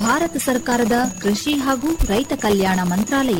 ಭಾರತ ಸರ್ಕಾರದ ಕೃಷಿ ಹಾಗೂ ರೈತ ಕಲ್ಯಾಣ ಮಂತ್ರಾಲಯ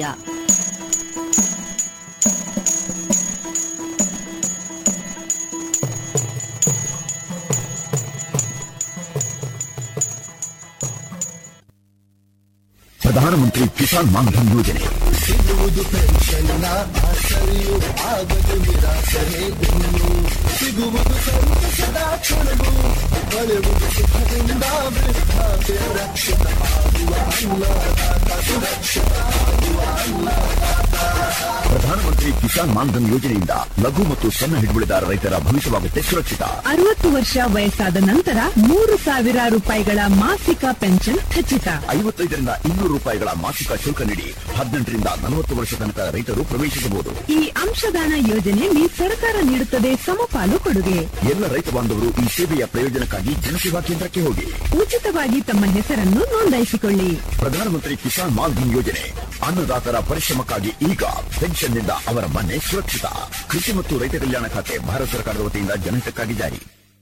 ಪ್ರಧಾನಮಂತ್ರಿ ಕಿಸಾನ್ ಮಾನ್ಧನ್ ಯೋಜನೆ ಸಿಗುವುದು ಪೆನ್ಷನ್ನ ಆಸರೆಯು ಆಗದು ನಿರಾಸರೆ ಇನ್ನು ಸಿಗುವುದು ಸಂತಸದ ಕ್ಷಣವು ಬಳೆಯುವುದು ಸುಖದಿಂದ ವೃದ್ಧಾಪ್ಯ ರಕ್ಷಿತ ಆಗುವ ಅನ್ನದಾತ ಸುರಕ್ಷಿತ ಆಗುವ ಅನ್ನದಾತ ಪ್ರಧಾನಮಂತ್ರಿ ಕಿಸಾನ್ ಮಾನ್ಧನ್ ಯೋಜನೆಯಿಂದ ಲಘು ಮತ್ತು ಸಣ್ಣ ಹಿಡುವಳಿದಾರ ರೈತರ ಭವಿಷ್ಯವಾಗುತ್ತೆ ಸುರಕ್ಷಿತ ಅರವತ್ತು ವರ್ಷ ವಯಸ್ಸಾದ ನಂತರ ಮೂರು ಸಾವಿರ ರೂಪಾಯಿಗಳ ಮಾಸಿಕ ಪೆನ್ಷನ್ ಖಚಿತ ಐವತ್ತೈದರಿಂದ ಇನ್ನೂರು ರೂಪಾಯಿಗಳ ಮಾಸಿಕ ಶುಲ್ಕ ನೀಡಿ ಹದಿನೆಂಟರಿಂದ ನಲವತ್ತು ವರ್ಷ ತನಕ ರೈತರು ಪ್ರವೇಶಿಸಬಹುದು ಈ ಅಂಶದಾನ ಯೋಜನೆಯಲ್ಲಿ ಸರ್ಕಾರ ನೀಡುತ್ತದೆ ಸಮಪಾಲು ಕೊಡುಗೆ ಎಲ್ಲ ರೈತ ಬಾಂಧವರು ಈ ಸೇವೆಯ ಪ್ರಯೋಜನಕ್ಕಾಗಿ ಜನಸೇವಾ ಕೇಂದ್ರಕ್ಕೆ ಹೋಗಿ ಉಚಿತವಾಗಿ ತಮ್ಮ ಹೆಸರನ್ನು ನೋಂದಾಯಿಸಿಕೊಳ್ಳಿ ಪ್ರಧಾನಮಂತ್ರಿ ಕಿಸಾನ್ ಮಾನ್ಧನ್ ಯೋಜನೆ ಅನ್ನದಾತರ ಪರಿಶ್ರಮಕ್ಕಾಗಿ ಈಗ ಪೆನ್ಷನ್ನಿಂದ ಅವರ ಮನೆ ಸುರಕ್ಷಿತ ಕೃಷಿ ಮತ್ತು ರೈತ ಕಲ್ಯಾಣ ಖಾತೆ ಭಾರತ ಸರ್ಕಾರದ ವತಿಯಿಂದ ಜನಹಿತಕ್ಕಾಗಿ ಜಾರಿ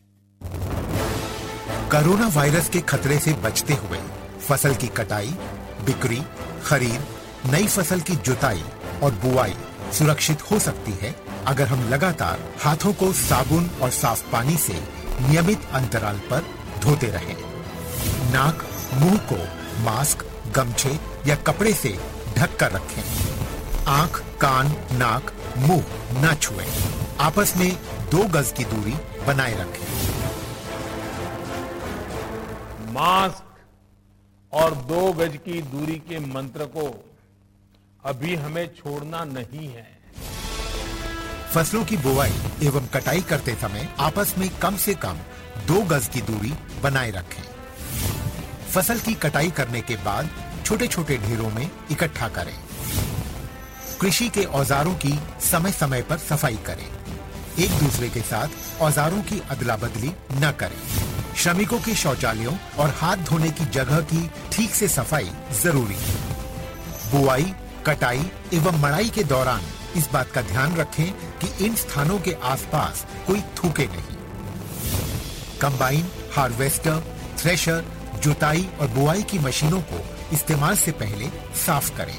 कोरोना वायरस के खतरे से बचते हुए फसल की कटाई बिक्री खरीद नई फसल की जुताई और बुआई सुरक्षित हो सकती है अगर हम लगातार हाथों को साबुन और साफ पानी से नियमित अंतराल पर धोते रहें। नाक मुंह को मास्क गमछे या कपड़े से ढक कर रखें आंख कान नाक मुंह न छुएं। आपस में दो गज की दूरी बनाए रखें मास्क और दो गज की दूरी के मंत्र को अभी हमें छोड़ना नहीं है फसलों की बुवाई एवं कटाई करते समय आपस में कम से कम दो गज की दूरी बनाए रखें फसल की कटाई करने के बाद छोटे छोटे ढेरों में इकट्ठा करें कृषि के औजारों की समय समय पर सफाई करें एक दूसरे के साथ औजारों की अदला बदली न करें श्रमिकों के शौचालयों और हाथ धोने की जगह की ठीक से सफाई जरूरी है बुआई कटाई एवं मड़ाई के दौरान इस बात का ध्यान रखें कि इन स्थानों के आसपास कोई थूके नहीं कंबाइन हार्वेस्टर थ्रेशर जुताई और बुआई की मशीनों को इस्तेमाल से पहले साफ करें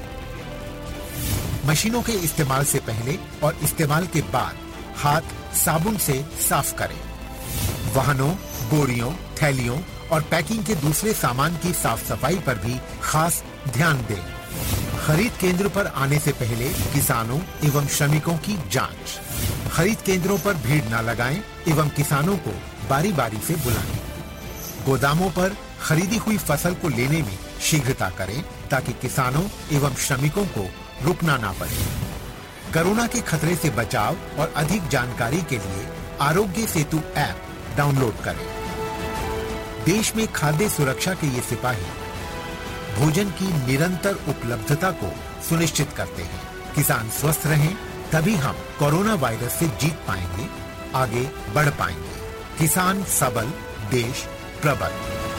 मशीनों के इस्तेमाल से पहले और इस्तेमाल के बाद हाथ साबुन से साफ करें वाहनों बोरियों थैलियों और पैकिंग के दूसरे सामान की साफ सफाई पर भी खास ध्यान दें खरीद केंद्र पर आने से पहले किसानों एवं श्रमिकों की जांच खरीद केंद्रों पर भीड़ न लगाएं एवं किसानों को बारी बारी से बुलाएं गोदामों पर खरीदी हुई फसल को लेने में शीघ्रता करें ताकि किसानों एवं श्रमिकों को रुकना ना पड़े कोरोना के खतरे से बचाव और अधिक जानकारी के लिए आरोग्य सेतु ऐप डाउनलोड करें देश में खाद्य सुरक्षा के ये सिपाही भोजन की निरंतर उपलब्धता को सुनिश्चित करते हैं किसान स्वस्थ रहें तभी हम कोरोना वायरस से जीत पाएंगे आगे बढ़ पाएंगे किसान सबल देश प्रबल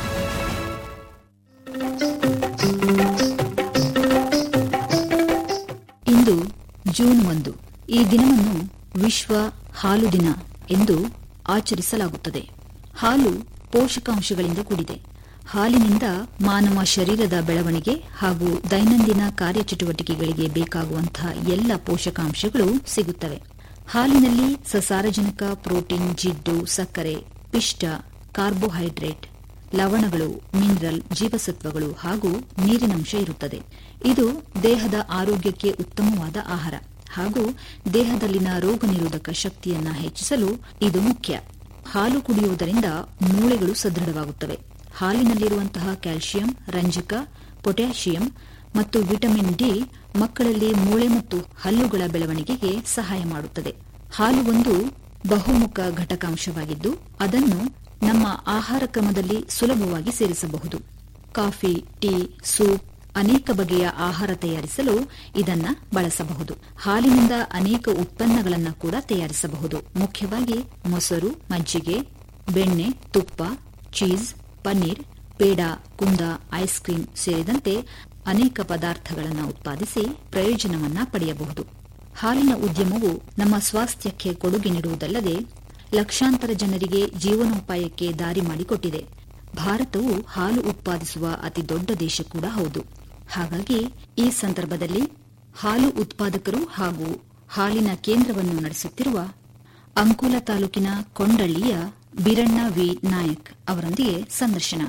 ಇಂದು ಜೂನ್ ಒಂದು ಈ ದಿನವನ್ನು ವಿಶ್ವ ಹಾಲು ದಿನ ಎಂದು ಆಚರಿಸಲಾಗುತ್ತದೆ ಹಾಲು ಪೋಷಕಾಂಶಗಳಿಂದ ಕೂಡಿದೆ ಹಾಲಿನಿಂದ ಮಾನವ ಶರೀರದ ಬೆಳವಣಿಗೆ ಹಾಗೂ ದೈನಂದಿನ ಕಾರ್ಯಚಟುವಟಿಕೆಗಳಿಗೆ ಬೇಕಾಗುವಂತಹ ಎಲ್ಲ ಪೋಷಕಾಂಶಗಳು ಸಿಗುತ್ತವೆ ಹಾಲಿನಲ್ಲಿ ಸಸಾರಜನಕ ಪ್ರೋಟೀನ್ ಜಿಡ್ಡು ಸಕ್ಕರೆ ಪಿಷ್ಟ ಕಾರ್ಬೋಹೈಡ್ರೇಟ್ ಲವಣಗಳು ಮಿನರಲ್ ಜೀವಸತ್ವಗಳು ಹಾಗೂ ನೀರಿನಂಶ ಇರುತ್ತದೆ ಇದು ದೇಹದ ಆರೋಗ್ಯಕ್ಕೆ ಉತ್ತಮವಾದ ಆಹಾರ ಹಾಗೂ ದೇಹದಲ್ಲಿನ ರೋಗ ನಿರೋಧಕ ಶಕ್ತಿಯನ್ನ ಹೆಚ್ಚಿಸಲು ಇದು ಮುಖ್ಯ ಹಾಲು ಕುಡಿಯುವುದರಿಂದ ಮೂಳೆಗಳು ಸದೃಢವಾಗುತ್ತವೆ ಹಾಲಿನಲ್ಲಿರುವಂತಹ ಕ್ಯಾಲ್ಸಿಯಂ ರಂಜಕ ಪೊಟ್ಯಾಷಿಯಂ ಮತ್ತು ವಿಟಮಿನ್ ಡಿ ಮಕ್ಕಳಲ್ಲಿ ಮೂಳೆ ಮತ್ತು ಹಲ್ಲುಗಳ ಬೆಳವಣಿಗೆಗೆ ಸಹಾಯ ಮಾಡುತ್ತದೆ ಹಾಲು ಒಂದು ಬಹುಮುಖ ಘಟಕಾಂಶವಾಗಿದ್ದು ಅದನ್ನು ನಮ್ಮ ಆಹಾರ ಕ್ರಮದಲ್ಲಿ ಸುಲಭವಾಗಿ ಸೇರಿಸಬಹುದು ಕಾಫಿ ಟೀ ಸೂಪ್ ಅನೇಕ ಬಗೆಯ ಆಹಾರ ತಯಾರಿಸಲು ಇದನ್ನ ಬಳಸಬಹುದು ಹಾಲಿನಿಂದ ಅನೇಕ ಉತ್ಪನ್ನಗಳನ್ನು ಕೂಡ ತಯಾರಿಸಬಹುದು ಮುಖ್ಯವಾಗಿ ಮೊಸರು ಮಜ್ಜಿಗೆ ಬೆಣ್ಣೆ ತುಪ್ಪ ಚೀಸ್ ಪನ್ನೀರ್ ಪೇಡ ಕುಂದ ಐಸ್ ಕ್ರೀಂ ಸೇರಿದಂತೆ ಅನೇಕ ಪದಾರ್ಥಗಳನ್ನು ಉತ್ಪಾದಿಸಿ ಪ್ರಯೋಜನವನ್ನ ಪಡೆಯಬಹುದು ಹಾಲಿನ ಉದ್ಯಮವು ನಮ್ಮ ಸ್ವಾಸ್ಥ್ಯಕ್ಕೆ ಕೊಡುಗೆ ನೀಡುವುದಲ್ಲದೆ ಲಕ್ಷಾಂತರ ಜನರಿಗೆ ಜೀವನೋಪಾಯಕ್ಕೆ ದಾರಿ ಮಾಡಿಕೊಟ್ಟಿದೆ ಭಾರತವು ಹಾಲು ಉತ್ಪಾದಿಸುವ ಅತಿ ದೊಡ್ಡ ದೇಶ ಕೂಡ ಹೌದು ಹಾಗಾಗಿ ಈ ಸಂದರ್ಭದಲ್ಲಿ ಹಾಲು ಉತ್ಪಾದಕರು ಹಾಗೂ ಹಾಲಿನ ಕೇಂದ್ರವನ್ನು ನಡೆಸುತ್ತಿರುವ ಅಂಕೋಲ ತಾಲೂಕಿನ ಕೊಂಡಳ್ಳಿಯ ಬೀರಣ್ಣ ವಿ ನಾಯಕ್ ಅವರೊಂದಿಗೆ ಸಂದರ್ಶನ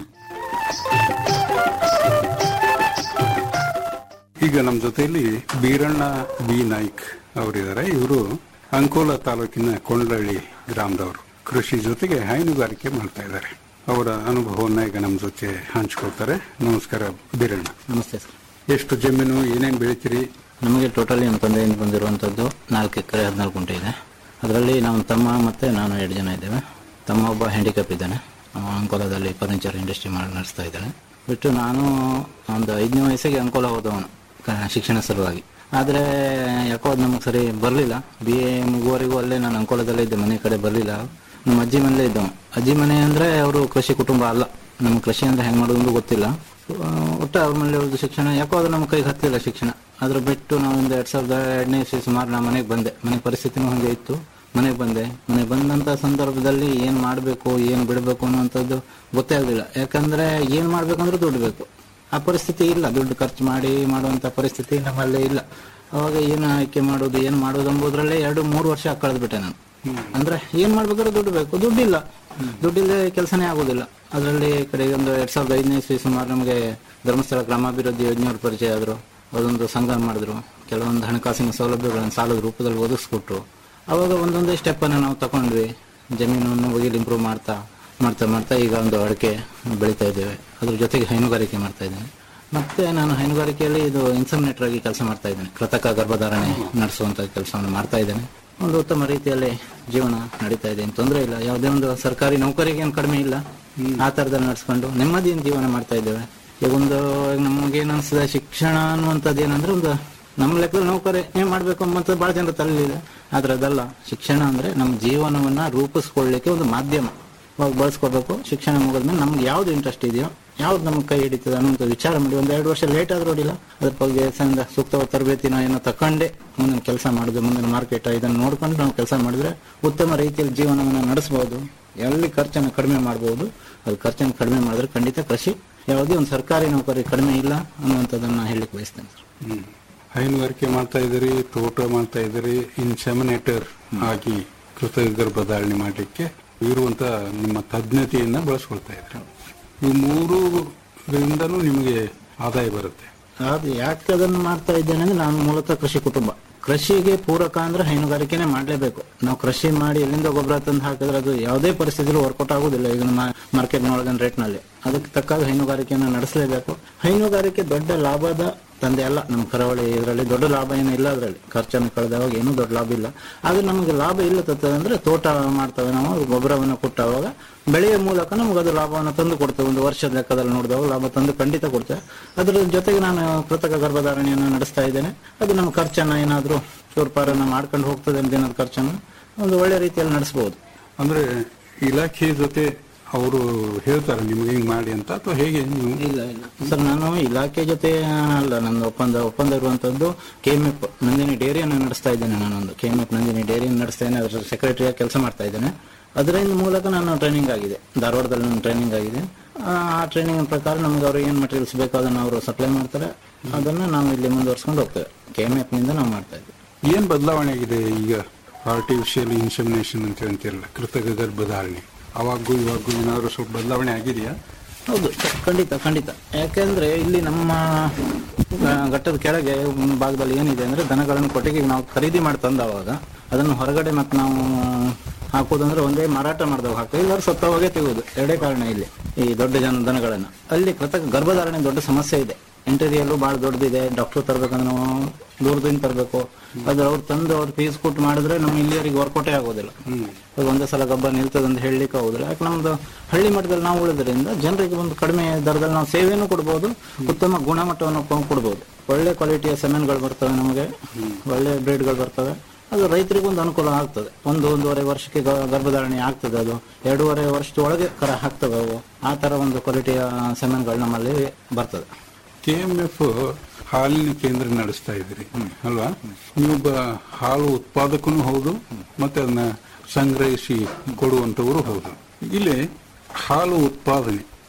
ಈಗ ನಮ್ಮ ಜೊತೆಯಲ್ಲಿ ಬೀರಣ್ಣ ಬಿ ನಾಯ್ಕ್ ಅವರಿದ್ದಾರೆ ಇವರು ಅಂಕೋಲ ತಾಲೂಕಿನ ಕೊಂಡಳ್ಳಿ ಗ್ರಾಮದವರು ಕೃಷಿ ಜೊತೆಗೆ ಹೈನುಗಾರಿಕೆ ಮಾಡ್ತಾ ಇದ್ದಾರೆ ಅವರ ಅನುಭವವನ್ನ ಈಗ ನಮ್ಮ ಜೊತೆ ಹಂಚ್ಕೊಳ್ತಾರೆ ನಮಸ್ಕಾರ ಬೀರಣ್ಣ ನಮಸ್ತೆ ಸರ್ ಎಷ್ಟು ಜಮೀನು ಏನೇನು ಬೆಳಿತೀರಿ ನಮಗೆ ಟೋಟಲಿ ನಮ್ಮ ತಂದೆಯಿಂದ ಬಂದಿರುವಂಥದ್ದು ನಾಲ್ಕು ಎಕರೆ ಹದಿನಾಲ್ಕು ಗುಂಟೆ ಇದೆ ಅದರಲ್ಲಿ ನಮ್ಮ ತಮ್ಮ ಮತ್ತು ನಾನು ಎರಡು ಜನ ಇದ್ದೇವೆ ತಮ್ಮ ಒಬ್ಬ ಹ್ಯಾಂಡಿಕ್ಯಾಪ್ ಇದ್ದಾನೆ ಅವ ಅಂಕೋಲದಲ್ಲಿ ಫರ್ನಿಚರ್ ಇಂಡಸ್ಟ್ರಿ ಮಾಡಿ ನಡೆಸ್ತಾ ಇದ್ದಾನೆ ಬಿಟ್ಟು ನಾನು ಒಂದು ಐದನೇ ವಯಸ್ಸಿಗೆ ಅಂಕೋಲ ಹೋದವನು ಕ- ಶಿಕ್ಷಣ ಸಲುವಾಗಿ ಆದರೆ ಯಾಕೋ ಅದು ನಮಗೆ ಸರಿ ಬರಲಿಲ್ಲ ಬಿ ಎ ಮುಗುವವರೆಗೂ ಅಲ್ಲೇ ನಾನು ಅಂಕೋಲದಲ್ಲೇ ಇದ್ದೆ ಮನೆ ಕಡೆ ಬರಲಿಲ್ಲ ನಮ್ಮ ಅಜ್ಜಿ ಮನೇಲೇ ಇದ್ದವು ಅಜ್ಜಿ ಮನೆ ಅಂದರೆ ಅವರು ಕೃಷಿ ಕುಟುಂಬ ಅಲ್ಲ ನಮ್ಮ ಕೃಷಿ ಅಂದರೆ ಹೆಂಗೆ ಮಾಡೋದು ಗೊತ್ತಿಲ್ಲ ಆ, ಒಟ್ಟು ಅವ್ರ ಮೇಲೆ ಅವ್ರದ್ದು ಶಿಕ್ಷಣ ಯಾಕೋ ಅದು ನಮ್ಮ ಕೈಗೆ ಹತ್ತಿಲ್ಲ ಶಿಕ್ಷಣ ಅದ್ರ ಬಿಟ್ಟು ನಾವು ಒಂದು ಎರಡ್ ಸಾವಿರದ ಎರಡನೇ ಇಸ್ವಿ ಸುಮಾರು ನಾ ಮನೆಗೆ ಬಂದೆ ಮನೆ ಪರಿಸ್ಥಿತಿನೂ ಹಂಗೆ ಇತ್ತು ಮನೆಗೆ ಬಂದೆ ಮನೆಗೆ ಬಂದಂತ ಸಂದರ್ಭದಲ್ಲಿ ಏನ್ ಮಾಡಬೇಕು ಏನ್ ಬಿಡಬೇಕು ಅನ್ನುವಂಥದ್ದು ಗೊತ್ತೇ ಆಗಲಿಲ್ಲ ಯಾಕಂದ್ರೆ ಏನ್ ಮಾಡ್ಬೇಕಂದ್ರೆ ದುಡ್ಡು ಬೇಕು ಆ ಪರಿಸ್ಥಿತಿ ಇಲ್ಲ ದುಡ್ಡು ಖರ್ಚು ಮಾಡಿ ಮಾಡುವಂತ ಪರಿಸ್ಥಿತಿ ನಮ್ಮಲ್ಲಿ ಇಲ್ಲ ಅವಾಗ ಏನು ಆಯ್ಕೆ ಮಾಡೋದು ಏನ್ ಮಾಡೋದು ಎಂಬುದ್ರಲ್ಲೇ ಎರಡು ಮೂರು ವರ್ಷ ಕಳೆದ್ಬಿಟ್ಟೆ ನಾನು ಅಂದ್ರೆ ಏನ್ ಮಾಡ್ಬೇಕಾದ್ರೆ ದುಡ್ಡು ಬೇಕು ದುಡ್ಡಿಲ್ಲ ದುಡ್ಡಿಲ್ಲದೆ ಕೆಲಸನೇ ಆಗೋದಿಲ್ಲ ಅದರಲ್ಲಿ ಕಡೆ ಒಂದು ಎರಡ್ ಸಾವಿರದ ಐದನೇ ಇಸ್ವಿ ಸುಮಾರು ನಮಗೆ ಧರ್ಮಸ್ಥಳ ಗ್ರಾಮಾಭಿವೃದ್ಧಿ ಯೋಜನೆಯವರು ಪರಿಚಯ ಆದ್ರು ಅದೊಂದು ಸಂಘ ಮಾಡಿದ್ರು ಕೆಲವೊಂದು ಹಣಕಾಸಿನ ಸೌಲಭ್ಯಗಳನ್ನು ಸಾಲದ ರೂಪದಲ್ಲಿ ಒದಗಿಸ್ಕೊಟ್ರು ಅವಾಗ ಒಂದೊಂದೇ ಸ್ಟೆಪ್ ಅನ್ನ ನಾವು ತಗೊಂಡ್ವಿ ಜಮೀನನ್ನು ಬಗೆಯಲ್ಲಿ ಇಂಪ್ರೂವ್ ಮಾಡ್ತಾ ಮಾಡ್ತಾ ಮಾಡ್ತಾ ಈಗ ಒಂದು ಅಡಿಕೆ ಬೆಳೀತಾ ಇದ್ದೇವೆ ಅದ್ರ ಜೊತೆಗೆ ಹೈನುಗಾರಿಕೆ ಮಾಡ್ತಾ ಇದ್ದೇನೆ ಮತ್ತೆ ನಾನು ಹೈನುಗಾರಿಕೆಯಲ್ಲಿ ಇದು ಇನ್ಸಮಿನೇಟರ್ ಆಗಿ ಕೆಲಸ ಮಾಡ್ತಾ ಇದ್ದೇನೆ ಕೃತಕ ಗರ್ಭಧಾರಣೆ ನಡೆಸುವಂತ ಕೆಲಸವನ್ನು ಮಾಡ್ತಾ ಇದ್ದೇನೆ ಒಂದು ಉತ್ತಮ ರೀತಿಯಲ್ಲಿ ಜೀವನ ನಡೀತಾ ಇದೆ ತೊಂದರೆ ಇಲ್ಲ ಯಾವುದೇ ಒಂದು ಸರ್ಕಾರಿ ನೌಕರಿಗೆ ಏನು ಕಡಿಮೆ ಇಲ್ಲ ಆ ತರದಲ್ಲಿ ನಡೆಸ್ಕೊಂಡು ನೆಮ್ಮದಿಯಿಂದ ಜೀವನ ಮಾಡ್ತಾ ಇದ್ದೇವೆ ಈಗ ಒಂದು ನಮಗೆ ಅನಿಸಿದ ಶಿಕ್ಷಣ ಅನ್ನುವಂಥದ್ದು ಏನಂದ್ರೆ ಒಂದು ನಮ್ಮ ಲೆಕ್ಕದಲ್ಲಿ ನೌಕರಿ ಏನ್ ಮಾಡ್ಬೇಕು ಅನ್ನುವಂಥದ್ದು ಬಹಳ ಜನರ ತಲೆಯಲ್ಲಿದೆ ಆದ್ರೆ ಅದಲ್ಲ ಶಿಕ್ಷಣ ಅಂದ್ರೆ ನಮ್ಮ ಜೀವನವನ್ನ ರೂಪಿಸ್ಕೊಳ್ಳಿಕ್ಕೆ ಒಂದು ಮಾಧ್ಯಮ ಅವಾಗ ಬಳಸ್ಕೋಬೇಕು ಶಿಕ್ಷಣ ಮುಗಿದ್ಮೇಲೆ ನಮ್ಗೆ ಯಾವ್ದು ಇಂಟ್ರೆಸ್ಟ್ ಇದೆಯೋ ಯಾವ್ದು ನಮ್ಗೆ ಕೈ ಹಿಡಿತದೆ ಅನ್ನೋಂಥ ವಿಚಾರ ಮಾಡಿ ಒಂದ್ ಎರಡು ವರ್ಷ ಲೇಟ್ ಆದ್ರೂ ಅಡ್ಡಿಲ್ಲ ಅದ್ರ ಬಗ್ಗೆ ಚಂದ ಸೂಕ್ತವಾದ ತರಬೇತಿನ ಏನೋ ತಕೊಂಡೆ ಮುಂದಿನ ಕೆಲಸ ಮಾಡುದು ಮುಂದಿನ ಮಾರ್ಕೆಟ್ ಇದನ್ನು ನೋಡ್ಕೊಂಡು ನಾವು ಕೆಲಸ ಮಾಡಿದ್ರೆ ಉತ್ತಮ ರೀತಿಯಲ್ಲಿ ಜೀವನವನ್ನು ನಡೆಸಬಹುದು ಎಲ್ಲಿ ಖರ್ಚನ್ನು ಕಡಿಮೆ ಮಾಡಬಹುದು ಅದು ಖರ್ಚನ್ನು ಕಡಿಮೆ ಮಾಡಿದ್ರೆ ಖಂಡಿತ ಕೃಷಿ ಯಾವುದೇ ಒಂದು ಸರ್ಕಾರಿ ನೌಕರಿ ಕಡಿಮೆ ಇಲ್ಲ ಅನ್ನುವಂಥದ್ದನ್ನ ಹೇಳಲಿಕ್ಕೆ ಬಯಸ್ತೇನೆ ಸರ್ ಹ್ಮ್. ಹೈನುಗಾರಿಕೆ ಮಾಡ್ತಾ ಇದ್ದೀರಿ ತೋಟ ಮಾಡ್ತಾ ಇದ್ದೀರಿ ಇನ್ಸೆಮಿನೇಟರ್ ಆಗಿ ಕೃತಕ ಗರ್ಭಧಾರಣೆ ಮಾಡಲಿಕ್ಕೆ ಇರುವಂತ ನಿಮ್ಮ ತಜ್ಞತೆಯನ್ನ ಬಳಸ್ಕೊಳ್ತಾ ಇದ್ದೀರಿ ಈ ಮೂರರಿಂದನೂ ನಿಮಗೆ ಆದಾಯ ಬರುತ್ತೆ ಅದು ಯಾಕೆ ಅದನ್ನು ಮಾಡ್ತಾ ಇದ್ದೇನೆ ಅಂದ್ರೆ ನಾನು ಮೂಲತಃ ಕೃಷಿ ಕುಟುಂಬ ಕೃಷಿಗೆ ಪೂರಕ ಅಂದ್ರೆ ಹೈನುಗಾರಿಕೆನೆ ಮಾಡಲೇಬೇಕು ನಾವು ಕೃಷಿ ಮಾಡಿ ಎಲ್ಲಿಂದ ಗೊಬ್ಬರ ತಂದು ಹಾಕಿದ್ರೆ ಅದು ಯಾವುದೇ ಪರಿಸ್ಥಿತಿಯಲ್ಲಿ ವರ್ಕೌಟ್ ಆಗುದಿಲ್ಲ ಈಗ ನಮ್ಮ ಮಾರ್ಕೆಟ್ ನೋಡಿದ ರೇಟ್ ನಲ್ಲಿ ಅದಕ್ಕೆ ತಕ್ಕಾಗ ಹೈನುಗಾರಿಕೆಯನ್ನು ನಡೆಸಲೇಬೇಕು ಹೈನುಗಾರಿಕೆ ದೊಡ್ಡ ಲಾಭದ ತಂದೆ ಅಲ್ಲ ನಮ್ಮ ಕರಾವಳಿ ಇದರಲ್ಲಿ ದೊಡ್ಡ ಲಾಭ ಏನು ಇಲ್ಲ ಅದರಲ್ಲಿ ಖರ್ಚನ್ನು ಕಳೆದವಾಗ ಏನೂ ದೊಡ್ಡ ಲಾಭ ಇಲ್ಲ ಆದ್ರೆ ನಮಗೆ ಲಾಭ ಇಲ್ಲ ತತ್ತದ ಅಂದ್ರೆ ತೋಟ ಮಾಡ್ತೇವೆ ನಾವು ಗೊಬ್ಬರವನ್ನು ಕೊಟ್ಟಾಗ ಬೆಳೆಯ ಮೂಲಕ ನಮಗೆ ಅದು ಲಾಭವನ್ನು ತಂದು ಕೊಡ್ತೇವೆ ಒಂದು ವರ್ಷದ ಲೆಕ್ಕದಲ್ಲಿ ನೋಡಿದಾಗ ಲಾಭ ತಂದು ಖಂಡಿತ ಕೊಡ್ತೇವೆ ಅದರ ಜೊತೆಗೆ ನಾನು ಕೃತಕ ಗರ್ಭಧಾರಣೆಯನ್ನು ನಡೆಸ್ತಾ ಇದ್ದೇನೆ ಅದು ನಮ್ಮ ಖರ್ಚನ್ನ ಏನಾದರೂ ಚೂರ್ಪಾರನ್ನ ಮಾಡ್ಕೊಂಡು ಹೋಗ್ತದೆ ಅಂತ ದಿನದ ಖರ್ಚನ್ನು ಒಂದು ಒಳ್ಳೆ ರೀತಿಯಲ್ಲಿ ನಡೆಸಬಹುದು ಅಂದ್ರೆ ಇಲಾಖೆ ಜೊತೆ ಅವರು ಹೇಳ್ತಾರೆ ನಿಮ್ಗೆ ಹಿಂಗ್ ಮಾಡಿ ಅಂತ ಅಥವಾ ಹೇಗೆ ನೀವು ಇಲ್ಲ ಇಲ್ಲ ಸರ್ ನಾನು ಇಲಾಖೆ ಜೊತೆ ಅಲ್ಲ ನನ್ನ ಒಪ್ಪಂದ ಒಪ್ಪಂದ ಇರುವಂತದ್ದು ಕೆಎಂಎಫ್ ನಂದಿನಿ ಡೇರಿಯನ್ನು ನಡೆಸ್ತಾ ಇದ್ದೇನೆ ನಾನೊಂದು ಕೆಎಂಎಫ್ ನಂದಿನಿ ಡೇರಿಯನ್ನು ನಡೆಸ್ತೇನೆ ಅದರ ಸೆಕ್ರೆಟರಿಯಾಗಿ ಕೆಲಸ ಮಾಡ್ತಾ ಇದ್ದೇನೆ ಅದರಿಂದ ಮೂಲಕ ನಾನು ಟ್ರೈನಿಂಗ್ ಆಗಿದೆ ಧಾರವಾಡದಲ್ಲಿ ನನ್ನ ಟ್ರೈನಿಂಗ್ ಆಗಿದೆ ಆ ಟ್ರೈನಿಂಗ್ ಪ್ರಕಾರ ನಮ್ಗೆ ಅವ್ರು ಏನ್ ಮಟೀರಿಯಲ್ಸ್ ಬೇಕೋ ಅದನ್ನ ಅವರು ಸಪ್ಲೈ ಮಾಡ್ತಾರೆ ಅದನ್ನ ನಾವು ಇಲ್ಲಿ ಮುಂದುವರ್ಸ್ಕೊಂಡು ಹೋಗ್ತೇವೆ ಕೆಎಂಎಫ್ ನಿಂದ ನಾವು ಮಾಡ್ತಾ ಇದ್ದೀವಿ ಏನ್ ಬದಲಾವಣೆ ಆಗಿದೆ ಈಗ ಆರ್ಟಿಫಿಷಿಯಲ್ ಇನ್ಸೆಮಿನೇಷನ್ ಅಂತ ಹೇಳ್ತಿರಲ್ಲ ಕೃತಕ ಗರ್ಭಧಾರಣೆ ಅವಾಗೂ ಇವಾಗೂ ಏನಾದ್ರು ಸ್ವಲ್ಪ ಬದಲಾವಣೆ ಆಗಿದೆಯಾ ಹೌದು ಖಂಡಿತ ಖಂಡಿತ ಯಾಕೆಂದ್ರೆ ಇಲ್ಲಿ ನಮ್ಮ ಆ, ಘಟ್ಟದ ಕೆಳಗೆ ಒಂದು ಭಾಗದಲ್ಲಿ ಏನಿದೆ ಅಂದ್ರೆ ದನಗಳನ್ನು ಕೊಟ್ಟಿಗೆ ನಾವು ಖರೀದಿ ಮಾಡಿ ತಂದವಾಗ ಅದನ್ನು ಹೊರಗಡೆ ಮತ್ತೆ ನಾವು ಹಾಕೋದಂದ್ರೆ ಒಂದೇ ಮಾರಾಟ ಮಾಡಿದಾಗ ಹಾಕೋ ಇಲ್ಲಾರು ಸತ್ತವಾಗೇ ತೆಗೆಯೋದು ಎರಡೇ ಕಾರಣ ಇಲ್ಲಿ ಈ ದೊಡ್ಡ ಜನ ದನಗಳನ್ನ ಅಲ್ಲಿ ಕೃತಕ ಗರ್ಭಧಾರಣೆ ದೊಡ್ಡ ಸಮಸ್ಯೆ ಇದೆ ಇಂಟೀರಿಯಲ್ಲು ಬಹಳ ದೊಡ್ಡದಿದೆ ಡಾಕ್ಟರ್ ತರಬೇಕಂದ್ರೆ ನಾವು ದೂರದಿಂದ ತರಬೇಕು ಅದು ಅವ್ರು ತಂದು ಅವ್ರು ಫೀಸ್ ಕೊಟ್ಟು ಮಾಡಿದ್ರೆ ನಮ್ಮ ಇಲ್ಲಿಯವರಿಗೆ ವರ್ಕೌಟೇ ಆಗೋದಿಲ್ಲ ಅದು ಒಂದೇ ಸಲ ಗಬ್ಬ ನಿಲ್ತದೆ ಅಂತ ಹೇಳಲಿಕ್ಕೆ ಆಗೋದಿಲ್ಲ ಯಾಕೆ ನಮ್ದು ಹಳ್ಳಿ ಮಟ್ಟದಲ್ಲಿ ನಾವು ಉಳಿದ್ರಿಂದ ಜನರಿಗೆ ಒಂದು ಕಡಿಮೆ ದರದಲ್ಲಿ ನಾವು ಸೇವೆಯನ್ನು ಕೊಡ್ಬೋದು ಉತ್ತಮ ಗುಣಮಟ್ಟವನ್ನು ಕೊ- ಕೊಡ್ಬೋದು ಒಳ್ಳೆ ಕ್ವಾಲಿಟಿಯ ಸೆಮೆನ್ಗಳು ಬರ್ತವೆ ನಮಗೆ ಒಳ್ಳೆ ಬ್ರೀಡ್ಗಳು ಬರ್ತವೆ ಅದು ರೈತರಿಗೂ ಒಂದು ಅನುಕೂಲ ಆಗ್ತದೆ ಒಂದು ಒಂದೂವರೆ ವರ್ಷಕ್ಕೆ ಗ- ಗರ್ಭಧಾರಣೆ ಆಗ್ತದೆ ಅದು ಎರಡೂವರೆ ವರ್ಷದ ಒಳಗೆ ಕರ ಹಾಕ್ತವೆ ಅವು ಆ ತರ ಒಂದು ಕ್ವಾಲಿಟಿಯ ಸೆಮೆನ್ಗಳು ನಮ್ಮಲ್ಲಿ ಬರ್ತದೆ ಕೆ ಎಂ ಎಫ್ ಹಾಲಿನ ಕೇಂದ್ರ ನಡೆಸ್ತಾ ಇದ್ದೀರಿ ಅಲ್ವಾ ನೀವೊಬ್ಬ ಹಾಲು ಉತ್ಪಾದಕನೂ ಹೌದು ಮತ್ತೆ ಅದನ್ನ ಸಂಗ್ರಹಿಸಿ ಕೊಡುವಂತವರು ಹೌದು ಇಲ್ಲಿ ಹಾಲು ಉತ್ಪಾದನೆ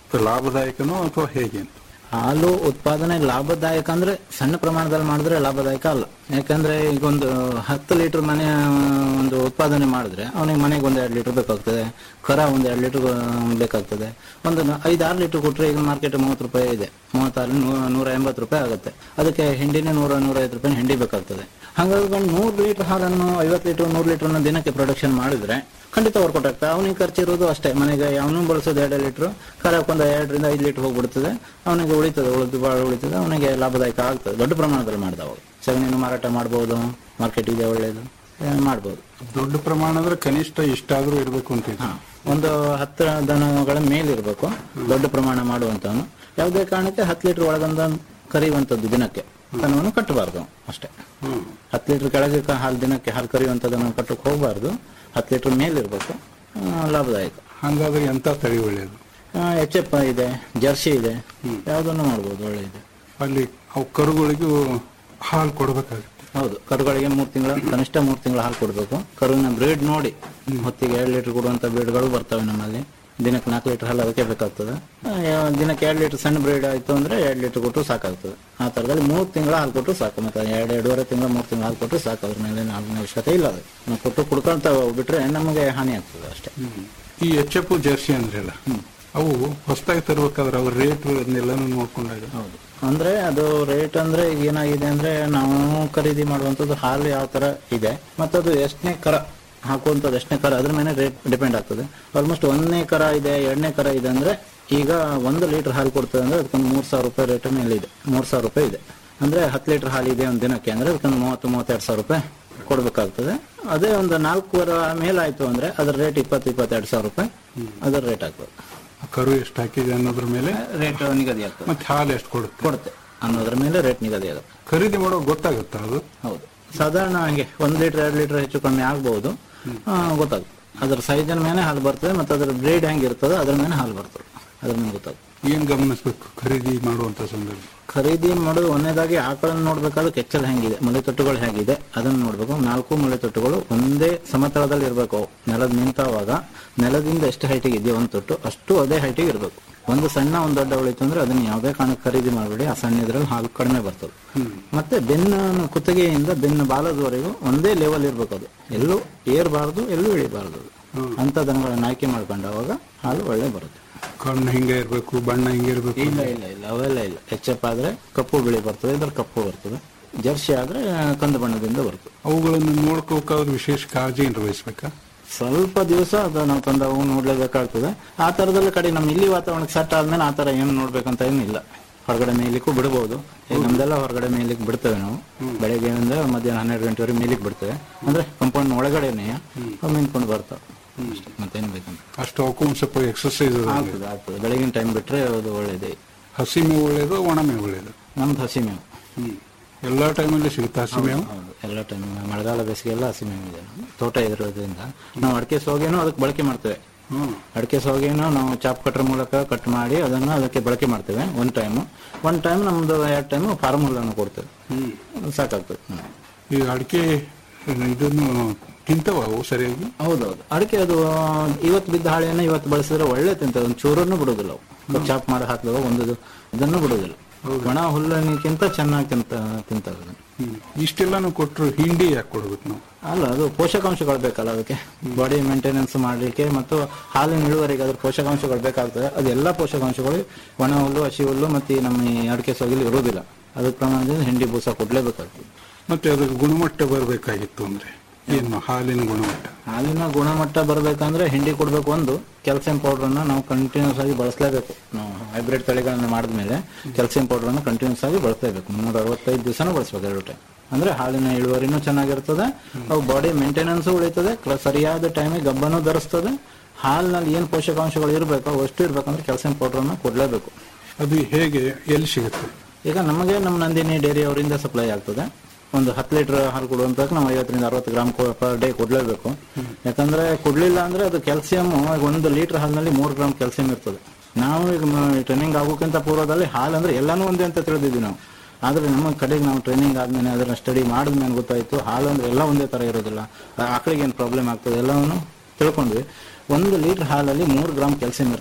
ಲಾಭದಾಯಕನೋ ಅಥವಾ ಹೇಗೆ ಅಂತ ಹಾಲು ಉತ್ಪಾದನೆ ಲಾಭದಾಯಕ ಅಂದ್ರೆ ಸಣ್ಣ ಪ್ರಮಾಣದಲ್ಲಿ ಮಾಡಿದ್ರೆ ಲಾಭದಾಯಕ ಅಲ್ಲ ಯಾಕಂದ್ರೆ ಈಗ ಒಂದು ಹತ್ತು ಲೀಟರ್ ಮನೆ ಒಂದು ಉತ್ಪಾದನೆ ಮಾಡಿದ್ರೆ ಅವನಿಗೆ ಮನೆಗೆ ಒಂದ್ ಎರಡು ಲೀಟರ್ ಬೇಕಾಗ್ತದೆ ಕರ ಒಂದ್ ಎರಡು ಲೀಟರ್ ಬೇಕಾಗ್ತದೆ ಒಂದು ನ- ಐದಾರು ಲೀಟರ್ ಕೊಟ್ರೆ ಈಗ ಮಾರ್ಕೆಟ್ ಮೂವತ್ತು ರೂಪಾಯಿ ಇದೆ ಮೂವತ್ತಾರು ನೂ- ನೂರ ಎಂಬತ್ತು ರೂಪಾಯಿ ಆಗುತ್ತೆ ಅದಕ್ಕೆ ಹಿಂಡಿನೇ ನೂರ ನೂರೈವತ್ತು ರೂಪಾಯಿ ಹಿಂಡಿ ಬೇಕಾಗ್ತದೆ ಹಾಗಾಗಿ ಒಂದು ನೂರು ಲೀಟರ್ ಹಾಲನ್ನು ಐವತ್ತು ಲೀಟರ್ ನೂರು ಲೀಟರ್ ದಿನಕ್ಕೆ ಪ್ರೊಡಕ್ಷನ್ ಮಾಡಿದ್ರೆ ಖಂಡಿತ ವರ್ಕೌಟ್ ಆಗ್ತದೆ ಅವನಿಗೆ ಖರ್ಚಿರೋದು ಅಷ್ಟೇ ಮನೆಗೆ ಅವನು ಬಳಸೋದು ಎರಡು ಲೀಟರ್ ಕರಕ್ಕೆ ಒಂದು ಎರಡರಿಂದ ಐದು ಲೀಟರ್ ಹೋಗ್ಬಿಡ್ತದೆ ಅವನಿಗೆ ಉಳಿತದೆ ಉಳಿದು ಭಾಳ ಉಳಿತದೆ ಅವನಿಗೆ ಲಾಭದಾಯಕ ಆಗ್ತದೆ ದೊಡ್ಡ ಪ್ರಮಾಣದಲ್ಲಿ ಮಾಡಿದ ಅವಾಗ ಸಗಣಿಯನ್ನು ಮಾರಾಟ ಮಾಡ್ಬೋದು ಮಾರ್ಕೆಟ್ ಇದೆ ಒಳ್ಳೇದು ಏ, ಮಾಡ್ಬೋದು ದೊಡ್ಡ ಪ್ರಮಾಣ ಅಂದ್ರೆ ಕನಿಷ್ಠ ಇಷ್ಟಾದ್ರೂ ಇರಬೇಕು ಅಂತ ಇದೆ. ಒಂದು ಹತ್ತು ದನಗಳ ಮೇಲಿರ್ಬೇಕು ದೊಡ್ಡ ಪ್ರಮಾಣ ಮಾಡುವಂತವನು ಯಾವುದೇ ಕಾರಣಕ್ಕೆ ಹತ್ತು ಲೀಟರ್ ಒಳಗೊಂದ ಕರೆಯುವಂಥದ್ದು ದಿನಕ್ಕೆ ದನವನ್ನು ಕಟ್ಟಬಾರ್ದು ಅಷ್ಟೇ ಹ್ಮ್. ಹತ್ತು ಲೀಟರ್ ಕೆಳಗೆ ಕ- ಹಾಲು ದಿನಕ್ಕೆ ಹಾಲು ಕರೆಯುವಂಥದ್ದನ್ನು ಕಟ್ಟಕ್ಕೆ ಹೋಗಬಾರ್ದು ಹತ್ತು ಲೀಟರ್ ಮೇಲಿರ್ಬೇಕು ಆ, ಲಾಭದಾಯಕ ಹಂಗಾದ್ರೆ ಎಂತ ತಳಿ ಒಳ್ಳೆಯದು ಎಚ್ ಎಫ್ ಇದೆ ಜರ್ಸಿ ಇದೆ ಯಾವುದನ್ನು ಮಾಡ್ಬೋದು ಒಳ್ಳೆಯದು ಅಲ್ಲಿ ಅವು ಕರುಗಳಿಗೂ ಹಾಲು ಕೊಡ್ಬೇಕಾಗುತ್ತೆ ಹೌದು ಕರುಗಳಿಗೆ ಮೂರು ತಿಂಗಳ ಕನಿಷ್ಠ ಮೂರು ತಿಂಗಳ ಹಾಲು ಕೊಡಬೇಕು ಕರುವಿನ ಬ್ರೀಡ್ ನೋಡಿ ಹೊತ್ತಿಗೆ ಎರಡು ಲೀಟರ್ ಕೊಡುವಂತ ಬ್ರೀಡ್ಗಳು ಬರ್ತವೆ ನಮ್ಮಲ್ಲಿ ದಿನಕ್ಕೆ ನಾಲ್ಕು ಲೀಟರ್ ಹಾಲು ಅದಕ್ಕೆ ಬೇಕಾಗ್ತದೆ ಆ, ಯಾ- ದಿನಕ್ಕೆ ಎರಡು ಲೀಟರ್ ಸಣ್ಣ ಬ್ರೀಡ್ ಆಯ್ತು ಅಂದ್ರೆ ಎರಡು ಲೀಟರ್ ಕೊಟ್ಟು ಸಾಕಾಗ್ತದೆ ಆ ಥರದಲ್ಲಿ ಮೂರು ತಿಂಗಳ ಹಾಲು ಕೊಟ್ಟು ಸಾಕು ಮತ್ತೆ ಎರಡು ಎರಡೂವರೆ ತಿಂಗಳ ಮೂರು ತಿಂಗಳ ಹಾಲು ಕೊಟ್ಟು ಸಾಕು ಅದ್ರ ಮೇಲೆ ಹಾಲಿನ ಅವಶ್ಯಕತೆ ಇಲ್ಲ ಅದು ನಾವು ಕೊಟ್ಟು ಕುಡ್ಕೊಳ್ತಾ ಹೋಗ್ಬಿಟ್ರೆ ನಮಗೆ ಹಾನಿ ಆಗ್ತದೆ ಅಷ್ಟೇ ಈ ಎಚ್ ಎಫ್ ಜರ್ಸಿ ಅಂದ್ರಲ್ಲ ಅವು ಹೊಸದಾಗಿ ತರಬೇಕಾದ್ರೆ ಅವ್ರ ರೇಟ್ ಅದನ್ನೆಲ್ಲಾನು ನೋಡ್ಕೊಂಡಾಗ ಹೌದು ಅಂದ್ರೆ ಅದು ರೇಟ್ ಅಂದ್ರೆ ಈಗ ಏನಾಗಿದೆ ಅಂದ್ರೆ ನಾವು ಖರೀದಿ ಮಾಡುವಂತದ್ದು ಹಾಲು ಯಾವ ತರ ಇದೆ ಮತ್ತದು ಎಷ್ಟನೇ ಕರ ಹಾಕುವಂಥದ್ದು ಎಷ್ಟನೇ ಕರ ಅದ್ರ ಮೇಲೆ ರೇಟ್ ಡಿಪೆಂಡ್ ಆಗ್ತದೆ ಆಲ್ಮೋಸ್ಟ್ ಒಂದನೇ ಕರ ಇದೆ ಎರಡನೇ ಕರ ಇದೆ ಅಂದ್ರೆ ಈಗ ಒಂದು ಲೀಟರ್ ಹಾಲು ಕೊಡ್ತದೆ ಅಂದ್ರೆ ಅದಕ್ಕೊಂದು ಮೂರ್ ಸಾವಿರ ರೂಪಾಯಿ ರೇಟ್ ಮೇಲೆ ಇದೆ ಮೂರ್ ಸಾವಿರ ರೂಪಾಯಿ ಇದೆ ಅಂದ್ರೆ ಹತ್ತು ಲೀಟರ್ ಹಾಲು ಇದೆ ಒಂದು ದಿನಕ್ಕೆ ಅಂದ್ರೆ ಅದಕ್ಕೊಂದು ಮೂವತ್ತು ಮೂವತ್ತೆರಡು ಸಾವಿರ ರೂಪಾಯಿ ಕೊಡ್ಬೇಕಾಗ್ತದೆ ಅದೇ ಒಂದು ನಾಲ್ಕೂವರೆ ಮೇಲಾಯ್ತು ಅಂದ್ರೆ ಅದ್ರ ರೇಟ್ ಇಪ್ಪತ್ತು ಇಪ್ಪತ್ತೆರಡು ಸಾವಿರ ರೂಪಾಯಿ ಅದರ ರೇಟ್ ಆಗ್ತದೆ ಆ ಕರು ಎಷ್ಟು ಹಾಕಿದೆ ಅನ್ನೋದ್ರ ಮೇಲೆ ರೇಟ್ ನಿಗದಿ ಆಗ್ತದೆ ಮತ್ತೆ ಹಾಲು ಎಷ್ಟು ಕೊಡುತ್ತೆ ಕೊಡುತ್ತೆ ಅನ್ನೋದ್ರ ಮೇಲೆ ರೇಟ್ ನಿಗದಿ ಆಗುತ್ತೆ ಖರೀದಿ ಮಾಡೋ ಗೊತ್ತಾಗುತ್ತಾ ಅದು ಹೌದು ಸಾಧಾರಣ ಹಂಗೆ ಒಂದ್ ಲೀಟರ್ ಎರಡು ಲೀಟರ್ ಹೆಚ್ಚು ಕಮ್ಮಿ ಆಗ್ಬಹುದು ಆ, ಗೊತ್ತಾಗುತ್ತೆ ಅದ್ರ ಸೈಜಿನ ಮೇಲೆ ಹಾಲು ಬರ್ತದೆ ಮತ್ತೆ ಅದ್ರ ಬ್ರೀಡ್ ಹೆಂಗಿರ್ತದೆ ಅದ್ರ ಮೇಲೆ ಹಾಲು ಬರ್ತದೆ ಅದ್ರ ಮೇಲೆ ಗೊತ್ತಾಗುತ್ತೆ ಏನ್ ಗಮನಿಸ್ಬೇಕು ಖರೀದಿ ಮಾಡುವಂತ ಸಂದರ್ಭ ಖರೀದಿ ಮಾಡೋದು ಒಂದನೇದಾಗಿ ಆಕಳನ್ನು ನೋಡ್ಬೇಕಾದ್ರೆ ಕೆಚ್ಚಲ್ ಹೆಂಗಿದೆ ಮೊಲೆ ತೊಟ್ಟುಗಳು ಹೇಗಿದೆ ಅದನ್ನ ನೋಡ್ಬೇಕು ನಾಲ್ಕು ಮೊಲೆ ತೊಟ್ಟುಗಳು ಒಂದೇ ಸಮತಳದಲ್ಲಿ ಇರಬೇಕು ಅವು. ನೆಲದ ನಿಂತಾವಾಗ ನೆಲದಿಂದ ಎಷ್ಟು ಹೈಟಿಗೆ ಇದೆಯೋ ಒಂದು ತೊಟ್ಟು ಅಷ್ಟು ಅದೇ ಹೈಟಿಗೆ ಇರಬೇಕು ಒಂದು ಸಣ್ಣ ಒಂದು ದೊಡ್ಡ ಉಳಿತು ಅಂದ್ರೆ ಅದನ್ನ ಯಾವುದೇ ಕಾರಣಕ್ಕೆ ಖರೀದಿ ಮಾಡಬೇಡಿ ಆ ಸಣ್ಣ ಇದ್ರಲ್ಲಿ ಹಾಲು ಕಡಿಮೆ ಬರ್ತದೆ ಮತ್ತೆ ಬೆನ್ನ ಕುತ್ತಿಗೆಯಿಂದ ಬೆನ್ನ ಬಾಲದವರೆಗೂ ಒಂದೇ ಲೆವೆಲ್ ಇರ್ಬೇಕು ಅದು ಎಲ್ಲೂ ಏರ್ಬಾರ್ದು ಎಲ್ಲೂ ಇಳಿಬಾರ್ದು ಅದು. ಅಂತ ದನಗಳನ್ನ ಆಯ್ಕೆ ಮಾಡ್ಕೊಂಡಾಗ ಹಾಲು ಒಳ್ಳೆ ಬರುತ್ತೆ ಕಣ್ಣು ಹಿಂಗೆ ಇರ್ಬೇಕು ಬಣ್ಣ ಹಿಂಗೆ ಇರ್ಬೇಕು ಇಲ್ಲ ಇಲ್ಲ ಇಲ್ಲ ಅವೆಲ್ಲ ಇಲ್ಲ ಎಚ್ ಎಫ್ ಆದ್ರೆ ಕಪ್ಪು ಬಿಳಿ ಬರ್ತದೆ ಇದ್ರ ಕಪ್ಪು ಬರ್ತದೆ ಜರ್ಸಿ ಆದ್ರೆ ಕಂದು ಬಣ್ಣದಿಂದ ಬರ್ತದೆ ಅವುಗಳನ್ನು ನೋಡ್ಕೋಕಾದ್ರೆ ವಿಶೇಷ ಕಾಳಜಿ ಏನ್ ವಹಿಸ್ಬೇಕಾ ಸ್ವಲ್ಪ ದಿವಸ ಅದು ನಾವು ತಂದವು ನೋಡ್ಲೇಬೇಕಾಗ್ತದೆ ಆ ತರದಲ್ಲಿ ಕಡೆ ನಮ್ಮ ಇಲ್ಲಿ ವಾತಾವರಣಕ್ಕೆ ಸೆಟ್ ಆದ್ಮೇಲೆ ಆ ತರ ಏನು ನೋಡ್ಬೇಕಂತ ಏನಿಲ್ಲ ಹೊರಗಡೆ ಮೇಯ್ಲಿಕ್ಕೂ ಬಿಡಬಹುದು ಈಗ ನಮ್ದೆಲ್ಲ ಹೊರಗಡೆ ಮೇಯ್ಲಿಕ್ಕೆ ಬಿಡ್ತೇವೆ ನಾವು ಬೆಳಗ್ಗೆಯಿಂದ ಮಧ್ಯಾಹ್ನ ಹನ್ನೆರಡು ಗಂಟೆವರೆಗೆ ಮೇಯ್ಲಿಕ್ಕೆ ಬಿಡ್ತೇವೆ ಅಂದ್ರೆ ಕಂಪೌಂಡ್ ಒಳಗಡೆನೆ ಅವು ನಿಂತ್ಕೊಂಡು ಬರ್ತಾವೆ ಅಷ್ಟೇ. ಮತ್ತೇನು ಬೇಕಂತ ಅಷ್ಟು ಅವಕ್ಕೂ ಒಂದ್ ಸ್ವಲ್ಪ ಎಕ್ಸರ್ಸೈಸ್ ಆಗ್ತದೆ ಆಗ್ತದೆ ಬೆಳಗಿನ ಟೈಮ್ ಬಿಟ್ರೆ ಅದು ಒಳ್ಳೇದೇ ಹಸಿ ಮೇವು ಒಳ್ಳೇದು ಒಣ ಮೇವು ಒಳ್ಳೇದು ನಮ್ದು ಹಸಿ ಮೇವು ಹ್ಮ್ ಎಲ್ಲಾ ಟೈಮಲ್ಲಿ ಸಿಗುತ್ತೆ ಹಸಿ ಮೇವು ಹೌದು ಎಲ್ಲ ಟೈಮ್ ಮಳೆಗಾಲ ಬೇಸಿಗೆ ಎಲ್ಲ ಹಸಿ ಮೇವು ಇದೆ ತೋಟ ಇರೋದ್ರಿಂದ ನಾವು ಅಡಿಕೆ ಸೋಗೆನೂ ಅದಕ್ಕೆ ಬಳಕೆ ಮಾಡ್ತೇವೆ ಹ್ಮ್ ಅಡಿಕೆ ಸೋಗೆನೂ ನಾವು ಚಾಪ್ ಕಟ್ರ ಮೂಲಕ ಕಟ್ ಮಾಡಿ ಅದನ್ನು ಅದಕ್ಕೆ ಬಳಕೆ ಮಾಡ್ತೇವೆ ಒನ್ ಟೈಮು ಒನ್ ಟೈಮ್ ನಮ್ದು ಎರಡು ಟೈಮು ಫಾರ್ಮ್ ಹುಲ್ಲನ್ನು ಕೊಡ್ತೇವೆ ಹ್ಮ್ ಸಾಕಾಗ್ತದೆ ಹ್ಮ್. ಈ ಅಡಿಕೆ ಇದನ್ನು ತಿಂತವ ಅವು ಸರಿಯಾಗಿ ಹೌದೌದು ಅಡಿಕೆ ಅದು ಇವತ್ತು ಬಿದ್ದ ಹಾಳೆಯನ್ನು ಇವತ್ತು ಬಳಸಿದ್ರೆ ಒಳ್ಳೆ ತಿಂತದೆ ಒಂದು ಚೂರನ್ನು ಬಿಡುದಿಲ್ಲ ಅವು ಚಾಪ್ ಮಾಡಿ ಹಾಕಿದಾಗ ಒಂದು ಇದನ್ನು ಬಿಡುದಿಲ್ಲ ಒಣ ಹುಲ್ಲಿನಕ್ಕಿಂತ ಚೆನ್ನಾಗಿ ತಿಂತ ತಿಂತವೆ ಅದನ್ನು. ಹ್ಮ್ ಇಷ್ಟೆಲ್ಲಾನು ಕೊಟ್ರು ಹಿಂಡಿ ಯಾಕೆ ಕೊಡ್ಬೇಕು ನಾವು ಅಲ್ಲ ಅದು ಪೋಷಕಾಂಶಗಳು ಬೇಕಲ್ಲ ಅದಕ್ಕೆ ಬಾಡಿ ಮೇಂಟೆನೆನ್ಸ್ ಮಾಡಲಿಕ್ಕೆ ಮತ್ತು ಹಾಲಿನ ಇಳುವರಿಗೆ ಅದ್ರ ಪೋಷಕಾಂಶಗಳು ಬೇಕಾಗ್ತದೆ ಅದೆಲ್ಲ ಪೋಷಕಾಂಶಗಳು ಒಣ ಹುಲ್ಲು ಹಸಿ ಹುಲ್ಲು ಮತ್ತು ಈ ನಮ್ಮ ಈ ಅಡಿಕೆ ಸೋಗಿಲಿ ಇರುವುದಿಲ್ಲ ಅದ್ರ ಪ್ರಮಾಣದಿಂದ ಹಿಂಡಿ ಬೂಸ ಕೊಡ್ಲೇಬೇಕಾಗ್ತದೆ ಮತ್ತೆ ಅದಕ್ಕೆ ಗುಣಮಟ್ಟ ಬರಬೇಕಾಗಿತ್ತು ಅಂದ್ರೆ ಏನು ಹಾಲಿನ ಗುಣಮಟ್ಟ ಹಾಲಿನ ಗುಣಮಟ್ಟ ಬರಬೇಕಂದ್ರೆ ಹಿಂಡಿ ಕೊಡಬೇಕು ಒಂದು ಕ್ಯಾಲ್ಸಿಯಂ ಪೌಡರ್ನ ನಾವು ಕಂಟಿನ್ಯೂಸ್ ಆಗಿ ಬಳಸಲೇಬೇಕು ನಾವು ಹೈಬ್ರಿಡ್ ತಳಿಗಳನ್ನ ಮಾಡಿದ್ಮೇಲೆ ಕ್ಯಾಲ್ಸಿಯಂ ಪೌಡರ್ನ ಕಂಟಿನ್ಯೂಸ್ ಆಗಿ ಬಳಸಲೇಬೇಕು ಮುನ್ನೂರ ಅರವತ್ತೈದು ದಿವಸನೂ ಬಳಸಬೇಕು ಎರಡು ಟೈಮ್ ಅಂದ್ರೆ ಹಾಲಿನ ಇಳುವರಿನೂ ಚೆನ್ನಾಗಿರ್ತದೆ ಅವು ಬಾಡಿ ಮೇಂಟೆನೆನ್ಸ್ ಉಳಿತದೆ ಕ್ಲ- ಸರಿಯಾದ ಟೈಮಿಗೆ ಗಬ್ಬನೂ ಧರಿಸ್ತದೆ ಹಾಲಿನಲ್ಲಿ ಏನು ಪೋಷಕಾಂಶಗಳು ಇರಬೇಕು ಅವು ಎಷ್ಟು ಇರ್ಬೇಕಂದ್ರೆ ಕ್ಯಾಲ್ಸಿಯಂ ಪೌಡರ್ನ ಕೊಡಲೇಬೇಕು ಅದು ಹೇಗೆ ಎಲ್ಲಿ ಸಿಗುತ್ತೆ ಈಗ ನಮಗೆ ನಮ್ಮ ನಂದಿನಿ ಡೈರಿ ಅವರಿಂದ ಸಪ್ಲೈ ಆಗ್ತದೆ ಒಂದು ಹತ್ತು ಲೀಟರ್ ಹಾಲು ಕೊಡುವಂತ ನಾವು ಐವತ್ತರಿಂದ ಅರವತ್ತು ಗ್ರಾಮ್ ಪರ್ ಡೇ ಕೊಡ್ಲೇಬೇಕು ಯಾಕಂದ್ರೆ ಕೊಡ್ಲಿಲ್ಲ ಅಂದ್ರೆ ಅದು ಕ್ಯಾಲ್ಸಿಯಂ ಒಂದು ಲೀಟರ್ ಹಾಲಿನಲ್ಲಿ ಮೂರು ಗ್ರಾಮ್ ಕ್ಯಾಲ್ಸಿಯಂ ಇರ್ತದೆ ನಾವು ಈಗ ಟ್ರೈನಿಂಗ್ ಆಗೋಕ್ಕಿಂತ ಪೂರ್ವದಲ್ಲಿ ಹಾಲು ಅಂದ್ರೆ ಎಲ್ಲಾನು ಒಂದೇ ಅಂತ ತಿಳಿದಿದ್ವಿ ನಾವು ಆದ್ರೆ ನಮ್ಮ ಕಡೆಗೆ ನಾವು ಟ್ರೈನಿಂಗ್ ಆದ್ಮೇಲೆ ಅದನ್ನ ಸ್ಟಡಿ ಮಾಡಿದ್ಮೇಲೆ ಗೊತ್ತಾಯ್ತು ಹಾಲು ಅಂದ್ರೆ ಎಲ್ಲ ಒಂದೇ ತರ ಇರೋದಿಲ್ಲ ಆ ಆಕಳಿಗೆ ಏನು ಪ್ರಾಬ್ಲಮ್ ಆಗ್ತದೆ ಎಲ್ಲವನ್ನು ತಿಳ್ಕೊಂಡ್ವಿ ಒಂದು ಲೀಟರ್ ಹಾಲಲ್ಲಿ ಮೂರು ಗ್ರಾಮ್ ಕ್ಯಾಲ್ಸಿಯಂ ಇರ್ತದೆ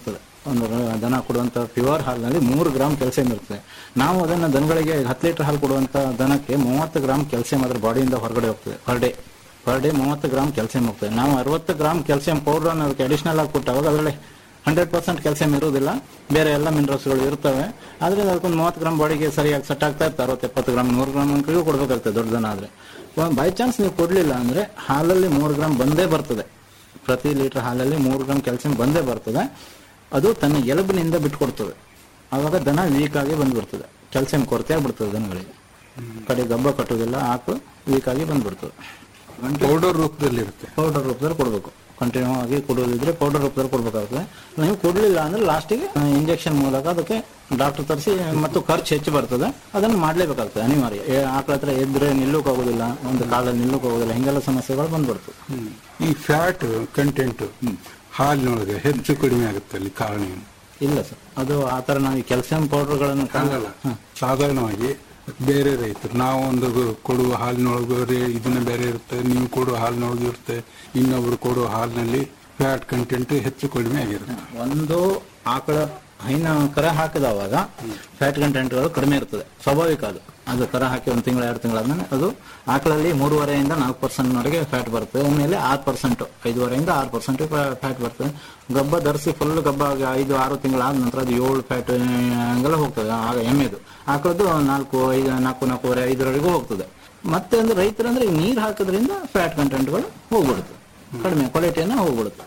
ಒಂದು ದನ ಕೊಡುವಂತ ಪ್ಯೂರ್ ಹಾಲಿನಲ್ಲಿ ಮೂರು ಗ್ರಾಮ್ ಕ್ಯಾಲ್ಸಿಯಂ ಇರ್ತದೆ ನಾವು ಅದನ್ನ ದನಗಳಿಗೆ ಹತ್ತು ಲೀಟರ್ ಹಾಲು ಕೊಡುವಂತ ದನಕ್ಕೆ ಮೂವತ್ತು ಗ್ರಾಮ್ ಕ್ಯಾಲ್ಸಿಯಂ ಅದರ ಬಾಡಿಯಿಂದ ಹೊರಗಡೆ ಹೋಗ್ತದೆ ಪರ್ ಡೇ ಪರ್ ಡೇ ಮೂವತ್ತು ಗ್ರಾಮ್ ಕ್ಯಾಲ್ಸಿಯಂ ಹೋಗ್ತದೆ ನಾವು ಅರವತ್ತು ಗ್ರಾಮ್ ಕ್ಯಾಲ್ಸಿಯಂ ಪೌಡರ್ ಅನ್ನು ಅದಕ್ಕೆ ಅಡಿಷನಲ್ ಆಗಿ ಕೊಟ್ಟಾಗ ಅದರಲ್ಲಿ ಹಂಡ್ರೆಡ್ ಪರ್ಸೆಂಟ್ ಕ್ಯಾಲ್ಸಿಯಂ ಇರುವುದಿಲ್ಲ ಬೇರೆ ಎಲ್ಲ ಮಿನರಲ್ಸ್ಗಳು ಇರ್ತವೆ ಆದ್ರಿಂದ ಅದಕ್ಕೊಂದು ಮೂವತ್ತು ಗ್ರಾಮ್ ಬಾಡಿಗೆ ಸರಿಯಾಗಿ ಸೆಟ್ ಆಗ್ತಾ ಇರ್ತಾರೆ ಅರವತ್ತು ಎಪ್ಪತ್ತು ಗ್ರಾಮ್ ನೂರು ಗ್ರಾಮ್ ಅಂಕಗೂ ಕೊಡಬೇಕಾಗ್ತದೆ ದೊಡ್ಡ ದನ ಆದ್ರೆ ಬೈ ಚಾನ್ಸ್ ನೀವು ಕೊಡ್ಲಿಲ್ಲ ಅಂದ್ರೆ ಹಾಲಲ್ಲಿ ಮೂರು ಗ್ರಾಮ್ ಬಂದೇ ಬರ್ತದೆ ಪ್ರತಿ ಲೀಟರ್ ಹಾಲಲ್ಲಿ ಮೂರು ಗ್ರಾಮ್ ಕ್ಯಾಲ್ಸಿಯಂ ಬಂದೇ ಬರ್ತದೆ ಅದು ತನ್ನ ಎಲುಬಿನಿಂದ ಬಿಟ್ಕೊಡ್ತದೆ ಆವಾಗ ದನ ವೀಕ್ ಆಗಿ ಬಂದ್ಬಿಡ್ತದೆ ಕ್ಯಾಲ್ಸಿಯಂ ಕೊರತೆ ಆಗ್ಬಿಡ್ತದೆ ದನಗಳಿಗೆ ಕಡೆ ಗಬ್ಬ ಕಟ್ಟೋದಿಲ್ಲ ಆಕಳು ವೀಕ್ ಆಗಿ ಬಂದ್ಬಿಡ್ತದೆ ಪೌಡರ್ ರೂಪದಲ್ಲಿ ಇರುತ್ತೆ ಪೌಡರ್ ರೂಪದಲ್ಲಿ ಕೊಡಬೇಕು ಕಂಟಿನ್ಯೂ ಆಗಿ ಕೊಡೋದಿದ್ರೆ ಪೌಡರ್ ರೂಪದಲ್ಲಿ ಕೊಡಬೇಕಾಗ್ತದೆ ನೀವು ಕೊಡಲಿಲ್ಲ ಅಂದ್ರೆ ಲಾಸ್ಟಿಗೆ ಇಂಜೆಕ್ಷನ್ ಮೂಲಕ ಅದಕ್ಕೆ ಡಾಕ್ಟರ್ ತರಿಸಿ ಮತ್ತು ಖರ್ಚು ಹೆಚ್ಚು ಬರ್ತದೆ ಅದನ್ನು ಮಾಡಲೇಬೇಕಾಗ್ತದೆ ಅನಿವಾರ್ಯ ಏ- ಆಕಳ ಹತ್ರ ಎದ್ರೆ ನಿಲ್ಲೋಕೆ ಆಗೋದಿಲ್ಲ ಒಂದು ಕಾಲಲ್ಲಿ ನಿಲ್ಲೋಕೆ ಆಗೋದಿಲ್ಲ ಹಿಂಗೆಲ್ಲ ಸಮಸ್ಯೆಗಳು ಬಂದ್ಬಿಡ್ತದೆ ಈ ಫ್ಯಾಟ್ ಕಂಟೆಂಟ್ ಹಾಲಿನೊಳಗೆ ಹೆಚ್ಚು ಕಡಿಮೆ ಆಗುತ್ತೆ ಅಲ್ಲಿ ಕಾರಣ ಏನು ಇಲ್ಲ ಸರ್ ಅದು ಆ ಥರ ನಾವು ಈ ಕ್ಯಾಲ್ಸಿಯಂ ಪೌಡರ್ಗಳನ್ನು ಹಂಗಲ್ಲ ಸಾಧಾರಣವಾಗಿ ಬೇರೆ ರೈತರು ನಾವು ಒಂದು ಕೊಡುವ ಹಾಲಿನೊಳಗೆ ರೇ- ಇದನ್ನ ಬೇರೆ ಇರುತ್ತೆ ನೀವು ಕೊಡುವ ಹಾಲಿನೊಳಗೆ ಇರುತ್ತೆ ಇನ್ನೊಬ್ರು ಕೊಡುವ ಹಾಲಿನಲ್ಲಿ ಫ್ಯಾಟ್ ಕಂಟೆಂಟ್ ಹೆಚ್ಚು ಕಡಿಮೆ ಆಗಿರುತ್ತೆ ಒಂದು ಆಕಳ ಹೈನ ಕರ ಹಾಕಿದವಾಗ ಫ್ಯಾಟ್ ಕಂಟೆಂಟ್ಗಳು ಕಡಿಮೆ ಇರ್ತದೆ ಸ್ವಾಭಾವಿಕ ಅದು ಅದು ಕರ ಹಾಕಿ ಒಂದು ತಿಂಗಳ ಎರಡು ತಿಂಗಳಾದ್ಮೇಲೆ ಅದು ಆಕಳಲ್ಲಿ ಮೂರುವರೆಯಿಂದ ನಾಲ್ಕು ಪರ್ಸೆಂಟ್ ವರೆಗೆ ಫ್ಯಾಟ್ ಬರ್ತದೆ ಆಮೇಲೆ ಆರು ಪರ್ಸೆಂಟ್ ಐದುವರೆಯಿಂದ ಆರು ಪರ್ಸೆಂಟ್ ಫ್ಯಾಟ್ ಬರ್ತದೆ ಗಬ್ಬ ಧರಿಸಿ ಫುಲ್ ಗಬ್ಬ ಆಗಿ ಐದು ಆರು ತಿಂಗಳಾದ ನಂತರ ಅದು ಏಳು ಫ್ಯಾಟ್ ಹಂಗೆಲ್ಲ ಹೋಗ್ತದೆ ಆಗ ಎಮ್ಮೆದು ಆಕಳದ್ದು ನಾಲ್ಕು ಐದು ನಾಲ್ಕು ನಾಲ್ಕೂವರೆ ಐದರವರೆಗೂ ಹೋಗ್ತದೆ ಮತ್ತೆ ಅಂದ್ರೆ ರೈತರಂದ್ರೆ ಈ ನೀರು ಹಾಕೋದ್ರಿಂದ ಫ್ಯಾಟ್ ಕಂಟೆಂಟ್ಗಳು ಹೋಗ್ಬಿಡುತ್ತೆ ಕಡಿಮೆ ಕ್ವಾಲಿಟಿಯನ್ನ ಹೋಗ್ಬಿಡುತ್ತೆ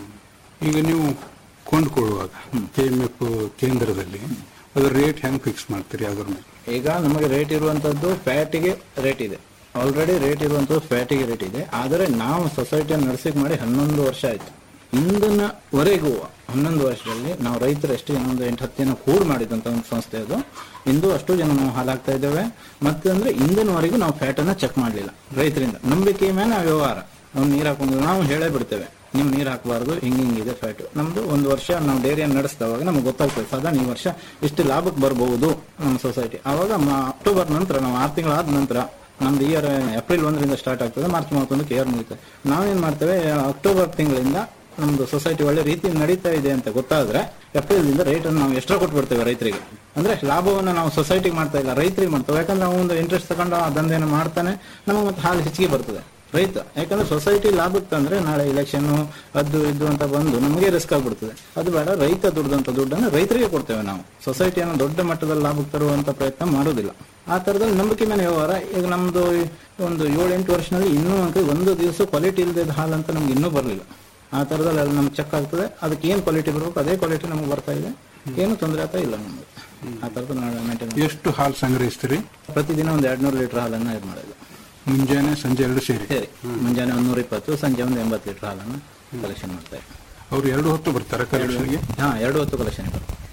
ಈಗ ನೀವು ಕೊಂಡ್ಕೊಳ್ಳುವಾಗ ಕೆ ಎಂ ಎಫ್ ಕೇಂದ್ರದಲ್ಲಿ ಅದ್ರ ರೇಟ್ ಹೆಂಗ್ ಫಿಕ್ಸ್ ಮಾಡ್ತೀರಿ ಅದ್ರ ಮೇಲೆ ಈಗ ನಮಗೆ ರೇಟ್ ಇರುವಂತದ್ದು ಫ್ಯಾಟಿಗೆ ರೇಟ್ ಇದೆ ಆಲ್ರೆಡಿ ರೇಟ್ ಇರುವಂತದ್ದು ಫ್ಯಾಟಿಗೆ ರೇಟ್ ಇದೆ ಆದರೆ ನಾವು ಸೊಸೈಟಿಯನ್ನು ನಡೆಸಿಕ್ ಮಾಡಿ ಹನ್ನೊಂದು ವರ್ಷ ಆಯ್ತು ಇಂದಿನವರೆಗೂ ಹನ್ನೊಂದು ವರ್ಷದಲ್ಲಿ ನಾವು ರೈತರು ಎಷ್ಟು ಜನ ಒಂದು ಎಂಟು ಹತ್ತು ಜನ ಕೂಡ್ ಮಾಡಿದಂತ ಒಂದು ಸಂಸ್ಥೆ ಅದು ಇಂದು ಅಷ್ಟು ಜನ ನಾವು ಹಾಲಾಗ್ತಾ ಇದ್ದೇವೆ ಮತ್ತೆ ಅಂದ್ರೆ ಇಂದಿನವರೆಗೂ ನಾವು ಫ್ಯಾಟ್ ಅನ್ನ ಚೆಕ್ ಮಾಡಲಿಲ್ಲ ರೈತರಿಂದ ನಂಬಿಕೆ ಮೇಲೆ ಆ ವ್ಯವಹಾರ ನಾವು ನೀರು ಹಾಕೊಂಡು ನಾವು ಹೇಳೇ ಬಿಡ್ತೇವೆ ನೀವು ನೀರು ಹಾಕಬಾರ್ದು ಹಿಂಗ್ ಹಿಂಗಿದೆ ಫ್ಯಾಟ್ ನಮ್ದು ಒಂದು ವರ್ಷ ನಾವು ಡೈರಿಯನ್ನು ನಡೆಸಿದವಾಗ ನಮ್ಗೆ ಗೊತ್ತಾಗ್ತದೆ ಸಾಧಾರಣ ಈ ವರ್ಷ ಇಷ್ಟು ಲಾಭಕ್ಕೆ ಬರಬಹುದು ನಮ್ಮ ಸೊಸೈಟಿ ಆವಾಗ ಮ- ಅಕ್ಟೋಬರ್ ನಂತರ ನಾವು ಆರು ತಿಂಗಳಾದ ನಂತರ ನಮ್ದು ಇಯರ್ ಏಪ್ರಿಲ್ ಒಂದರಿಂದ ಸ್ಟಾರ್ಟ್ ಆಗ್ತದೆ ಮಾರ್ಚ್ ಮೂವತ್ತೊಂದಕ್ಕೆ ಇಯರ್ ಮುಗಿತದೆ ನಾವೇನ್ ಮಾಡ್ತೇವೆ ಅಕ್ಟೋಬರ್ ತಿಂಗಳಿಂದ ನಮ್ದು ಸೊಸೈಟಿ ಒಳ್ಳೆ ರೀತಿ ನಡೀತಾ ಇದೆ ಅಂತ ಗೊತ್ತಾದ್ರೆ ಏಪ್ರಿಲ್ ಇಂದ ರೇಟ್ ಅನ್ನು ನಾವು ಎಕ್ಸ್ಟ್ರಾ ಕೊಟ್ಬಿಡ್ತೇವೆ ರೈತರಿಗೆ ಅಂದ್ರೆ ಲಾಭವನ್ನ ನಾವು ಸೊಸೈಟಿಗೆ ಮಾಡ್ತಾ ಇಲ್ಲ ರೈತರಿಗೆ ಮಾಡ್ತೇವೆ ಯಾಕಂದ್ರೆ ನಾವು ಒಂದು ಇಂಟ್ರೆಸ್ಟ್ ತಗೊಂಡು ಆ ದಂಧೆಯನ್ನು ಮಾಡ್ತಾನೆ ನಮಗೆ ಮತ್ತೆ ಹಾಲು ಹೆಚ್ಚಿಗೆ ಬರ್ತದೆ ರೈತ ಯಾಕಂದ್ರೆ ಸೊಸೈಟಿ ಲಾಭಕ್ಕೆ ತಂದ್ರೆ ನಾಳೆ ಇಲೆಕ್ಷನ್ ಅದು ಇದು ಅಂತ ಬಂದು ನಮಗೆ ರಿಸ್ಕ್ ಆಗ್ಬಿಡ್ತದೆ ಅದು ಬೇಡ ರೈತ ದುಡ್ದಂತ ದುಡ್ಡನ್ನು ರೈತರಿಗೆ ಕೊಡ್ತೇವೆ ನಾವು ಸೊಸೈಟಿಯನ್ನು ದೊಡ್ಡ ಮಟ್ಟದಲ್ಲಿ ಲಾಭಕ್ಕೆ ತರುವಂತ ಪ್ರಯತ್ನ ಮಾಡೋದಿಲ್ಲ ಆ ತರದಲ್ಲಿ ನಂಬಿಕೆ ಮೇಲೆ ವ್ಯವಹಾರ ಈಗ ನಮ್ದು ಒಂದು ಏಳೆಂಟು ವರ್ಷದಲ್ಲಿ ಇನ್ನೂ ಅಂತ ಒಂದು ದಿವಸ ಕ್ವಾಲಿಟಿ ಇಲ್ಲದ ಹಾಲು ಅಂತ ನಮ್ಗೆ ಇನ್ನೂ ಬರಲಿಲ್ಲ ಆ ತರದಲ್ಲಿ ಅಲ್ಲಿ ನಮ್ಗೆ ಚೆಕ್ ಆಗ್ತದೆ ಅದಕ್ಕೆ ಏನ್ ಕ್ವಾಲಿಟಿ ಬರಬೇಕು ಅದೇ ಕ್ವಾಲಿಟಿ ನಮ್ಗೆ ಬರ್ತಾ ಇದೆ ಏನು ತೊಂದರೆ ಆಗ್ತಾ ಇಲ್ಲ ನಮ್ಗೆ ಆ ತರದ ಮೇಂಟೈನ್ ಎಷ್ಟು ಹಾಲು ಸಂಗ್ರಹಿಸ್ತೀರಿ ಪ್ರತಿದಿನ ಒಂದು ಎರಡ್ನೂರು ಲೀಟರ್ ಹಾಲನ್ನ ಇದು ಮಾಡೋದು ಮುಂಜಾನೆ ಸಂಜೆ ಎರಡು ಸೇರಿ ಸರಿ ಮುಂಜಾನೆ ಒಂದು ನೂರ ಇಪ್ಪತ್ತು ಸಂಜೆ ಒಂದು ಎಂಬತ್ತು ಲೀಟರ್ ಹಾಲನ್ನು ಕಲೆಕ್ಷನ್ ಮಾಡ್ತಾ ಇದ್ದೀವಿ ಅವ್ರು ಎರಡು ಹೊತ್ತು ಬರ್ತಾರೆ ಕಲೆಕ್ಷನ್ಗೆ ಹಾ ಎರಡು ಹೊತ್ತು ಕಲೆಕ್ಷನ್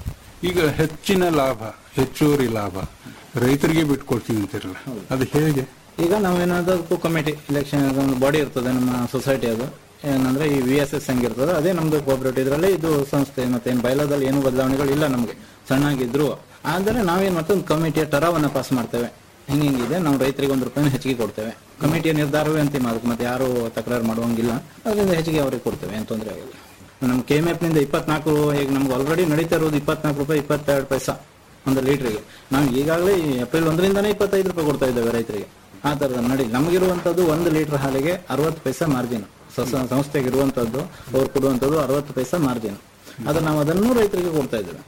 ಈಗ ಹೆಚ್ಚಿನ ಲಾಭ ಹೆಚ್ಚುವರಿ ಲಾಭ ರೈತರಿಗೆ ಬಿಟ್ಕೊಡ್ತೀನಿ ಅಂತಿರಲ್ಲ ಅದು ಹೇಗೆ ಈಗ ನಾವೇನಾದ್ರೂ ಕಮಿಟಿ ಇಲೆಕ್ಷನ್ ಒಂದು ಬಾಡಿ ಇರ್ತದೆ ನಮ್ಮ ಸೊಸೈಟಿ ಅದು ಏನಂದ್ರೆ ಈ ವಿ ಎಸ್ ಎಸ್ ಹೆಂಗಿರ್ತದೆ ಅದೇ ನಮ್ದು ಕೋಆಪರೇಟಿವ್ ಇದ್ರಲ್ಲಿ ಇದು ಸಂಸ್ಥೆ ಮತ್ತೆ ಏನು ಬಯಲದಲ್ಲಿ ಏನು ಬದಲಾವಣೆಗಳು ಇಲ್ಲ ನಮಗೆ ಸಣ್ಣಾಗಿದ್ರು ಆದರೆ ನಾವೇನ್ ಮಾಡ್ತೇವೆ ಒಂದು ಕಮಿಟಿಯ ಟರಾವನ್ನ ಪಾಸ್ ಮಾಡ್ತೇವೆ ಹಿಂಗ್ ಹಿಂಗಿದೆ ನಾವು ರೈತರಿಗೆ ಒಂದು ರೂಪಾಯಿನ ಹೆಚ್ಚಿಗೆ ಕೊಡ್ತೇವೆ ಕಮಿಟಿಯ ನಿರ್ಧಾರವೇ ಅಂತಿಮ ಅದಕ್ಕೆ ಮತ್ತೆ ಯಾರು ತಕರಾರು ಮಾಡುವಂಗಿಲ್ಲ ಅದರಿಂದ ಹೆಚ್ಚಿಗೆ ಅವರಿಗೆ ಕೊಡ್ತೇವೆ ಏನು ತೊಂದರೆ ಆಗೋಲ್ಲ ನಮ್ಮ ಕೆ ಎಂ ಎಫ್ ನಿಂದ ಇಪ್ಪತ್ನಾಲ್ಕು ಈಗ ನಮ್ಗೆ ಆಲ್ರೆಡಿ ನಡೀತಾ ಇರೋದು ಇಪ್ಪತ್ನಾಲ್ಕು ರೂಪಾಯಿ ಇಪ್ಪತ್ತೆರಡು ಪೈಸಾ ಒಂದು ಲೀಟರ್ಗೆ ನಾವು ಈಗಾಗಲೇ ಏಪ್ರಿಲ್ ಒಂದರಿಂದನೇ ಇಪ್ಪತ್ತೈದು ರೂಪಾಯಿ ಕೊಡ್ತಾ ಇದ್ದೇವೆ ರೈತರಿಗೆ ಆ ತರದ ನಡಿ ನಮಗಿರುವಂತದ್ದು ಒಂದು ಲೀಟರ್ ಹಾಲಿಗೆ ಅರವತ್ತು ಪೈಸಾ ಮಾರ್ಜಿನ್ ಸಂಸ್ಥೆಗೆ ಇರುವಂತದ್ದು ಅವ್ರು ಕೊಡುವಂತದ್ದು ಅರವತ್ತು ಪೈಸಾ ಮಾರ್ಜಿನ್ ಅದು ನಾವು ಅದನ್ನು ರೈತರಿಗೆ ಕೊಡ್ತಾ ಇದ್ದೇವೆ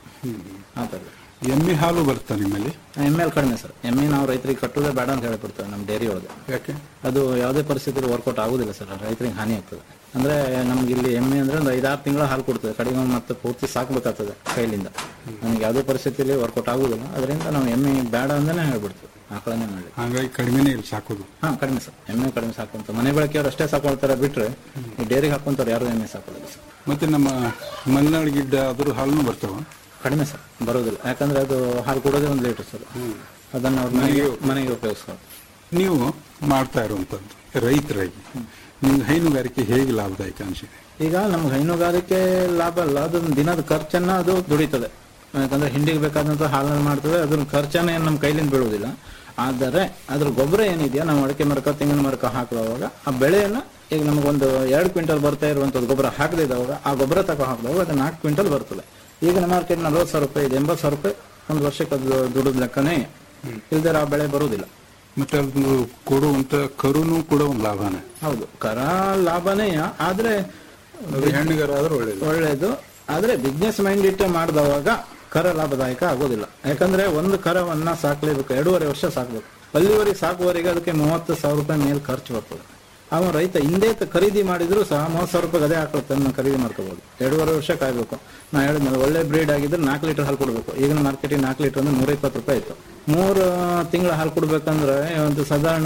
ಆ ತರ ಎಮ್ಮೆ ಹಾಲು ಬರುತ್ತಾ ನಿಮ್ಮಲ್ಲಿ ಎಮ್ ಎಲ್ ಕಡಿಮೆ ಸರ್ ಎಮ್ಮೆ ನಾವು ರೈತರಿಗೆ ಕಟ್ಟೋದೇ ಬೇಡ ಅಂತ ಹೇಳ್ಬಿಡ್ತೇವೆ ನಮ್ಮ ಡೈರಿ ಒಳಗೆ ಯಾಕೆ ಅದು ಯಾವುದೇ ಪರಿಸ್ಥಿತಿಯಲ್ಲಿ ವರ್ಕೌಟ್ ಆಗುದಿಲ್ಲ ಸರ್ ರೈತರಿಗೆ ಹಾನಿ ಆಗ್ತದೆ ಅಂದ್ರೆ ನಮ್ಗೆ ಇಲ್ಲಿ ಎಮ್ಮೆ ಅಂದ್ರೆ ಒಂದು ಐದಾರು ತಿಂಗಳ ಹಾಲು ಕೊಡ್ತದೆ ಕಡಿಮೆ ಒಂದು ಮತ್ತೆ ಪೂರ್ತಿ ಸಾಕ್ಬೇಕಾಗ್ತದೆ ಕೈಲಿಂದ ನಮ್ಗೆ ಯಾವುದೇ ಪರಿಸ್ಥಿತಿಯಲ್ಲಿ ವರ್ಕೌಟ್ ಆಗುದಿಲ್ಲ ಅದರಿಂದ ನಾವು ಎಮ್ಮೆ ಬೇಡ ಅಂತಾನೆ ಹೇಳ್ಬಿಡ್ತೀವಿ ಆಕಳನ್ನೇ ಮಾಡಿ ಹಾಗಾಗಿ ಕಡಿಮೆನೇ ಇಲ್ಲಿ ಸಾಕೋದು ಹಾ ಕಡಿಮೆ ಸರ್ ಎಮ್ಮೆ ಕಡಿಮೆ ಸಾಕುವಂತ ಮನೆ ಬಳಕೆಯವ್ರು ಅಷ್ಟೇ ಸಾಕೊಳ್ತಾರೆ ಬಿಟ್ರೆ ಈ ಡೈರಿಗೆ ಹಾಕೊಂತಾರೆ ಯಾರು ಎಮ್ಮೆ ಸಾಕೋದಿಲ್ಲ ಸರ್ ಮತ್ತೆ ನಮ್ಮ ಮಲೆನಾಡು ಗಿಡ್ಡ ಅದ್ರ ಹಾಲು ಬರ್ತಾವ ಕಡಿಮೆ ಸರ್ ಬರೋದಿಲ್ಲ ಯಾಕಂದ್ರೆ ಅದು ಹಾಲು ಕೊಡೋದೇ ಒಂದು ಲೀಟರ್ ಸರ್ ಅದನ್ನ ಅವ್ರ ಮನೆಗೆ ಮನೆಗೆ ಉಪಯೋಗಿಸ್ತಾರೆ ನೀವು ಮಾಡ್ತಾ ಇರುವಂತದ್ದು ರೈತರಾಗಿ ನಿಮ್ಗೆ ಹೈನುಗಾರಿಕೆ ಹೇಗೆ ಲಾಭದಾಯಕ ಅನಿಸಿದೆ ಈಗ ನಮ್ಗೆ ಹೈನುಗಾರಿಕೆ ಲಾಭ ಅಲ್ಲ ಅದು ದಿನದ ಖರ್ಚನ್ನ ಅದು ದುಡಿತದೆ ಯಾಕಂದ್ರೆ ಹಿಂಡಿಗೆ ಬೇಕಾದಂತ ಹಾಲನ್ನು ಮಾಡ್ತದೆ ಅದ್ರ ಖರ್ಚನ್ನ ಏನು ನಮ್ಮ ಕೈಲಿಂದ ಬೀಳುವುದಿಲ್ಲ ಆದರೆ ಅದ್ರ ಗೊಬ್ಬರ ಏನಿದೆಯಾ ನಾವು ಅಡಿಕೆ ಮರಕ ತೆಂಗಿನ ಮರಕ ಹಾಕುವಾಗ ಆ ಬೆಳೆಯನ್ನ ಈಗ ನಮಗೊಂದು ಎರಡು ಕ್ವಿಂಟಲ್ ಬರ್ತಾ ಇರುವಂತದ್ದು ಗೊಬ್ಬರ ಹಾಕದೇ ಇದ್ದವಾಗ ಆ ಗೊಬ್ಬರ ತಗೋ ಹಾಕಿದವಾಗ ಅದು ನಾಲ್ಕು ಕ್ವಿಂಟಲ್ ಬರ್ತದೆ ಈಗಿನ ಮಾರ್ಕೆಟ್ ನಲ್ವತ್ತು ಸಾವಿರ ರೂಪಾಯಿ ಇದೆ ಎಂಬತ್ತು ಸಾವಿರ ರೂಪಾಯಿ ಒಂದು ವರ್ಷಕ್ಕೆ ಅದು ದುಡಿದ ಲೆಕ್ಕನೇ ಇಲ್ದೇ ಆ ಬೆಳೆ ಬರುವುದಿಲ್ಲ ಮತ್ತೆ ಅದು ಕೊಡುವಂತ ಕರುನು ಕೂಡ ಒಂದು ಲಾಭನೇ ಹೌದು ಕರ ಲಾಭನೇ ಆದ್ರೆ ಅದು ಹೆಣ್ಣುಗಾರ ಆದ್ರೆ ಒಳ್ಳೇದು ಒಳ್ಳೇದು ಆದ್ರೆ ಬಿಸ್ನೆಸ್ ಮೈಂಡ್ ಇಟ್ಟೆ ಮಾಡಿದವಾಗ ಕರ ಲಾಭದಾಯಕ ಆಗೋದಿಲ್ಲ ಯಾಕಂದ್ರೆ ಒಂದು ಕರವನ್ನ ಸಾಕ್ಲೇಬೇಕು ಎರಡೂವರೆ ವರ್ಷ ಸಾಕ್ಬೇಕು ಅಲ್ಲಿವರೆಗೆ ಸಾಕುವವರೆಗೆ ಅದಕ್ಕೆ ಮೂವತ್ತು ಸಾವಿರ ರೂಪಾಯಿ ಮೇಲೆ ಖರ್ಚು ಬರ್ತದೆ ಅವ ರೈತ ಹಿಂದೆ ತ- ಖರೀದಿ ಮಾಡಿದ್ರು ಸಹ ಮೂವತ್ತು ಸಾವಿರ ರೂಪಾಯಿ ಅದೇ ಹಾಕುತ್ತೆ ಖರೀದಿ ಮಾಡ್ಕೋಬಹುದು ಎರಡೂವರೆ ವರ್ಷ ಕಾಯ್ಬೇಕು ನಾ ಹೇಳಿದ್ನಲ್ಲ ಒಳ್ಳೆ ಬ್ರೀಡ್ ಆಗಿದ್ರೆ ನಾಲ್ಕು ಲೀಟರ್ ಹಾಲು ಕೊಡಬೇಕು ಈಗಿನ ಮಾರ್ಕೆಟಿಗೆ ನಾಲ್ಕು ಲೀಟರ್ ಅಂದ್ರೆ ನೂರ ಇಪ್ಪತ್ತು ರೂಪಾಯಿ ಇತ್ತು ಮೂರು ತಿಂಗಳ ಹಾಲು ಕೊಡ್ಬೇಕಂದ್ರೆ ಒಂದು ಸಾಧಾರಣ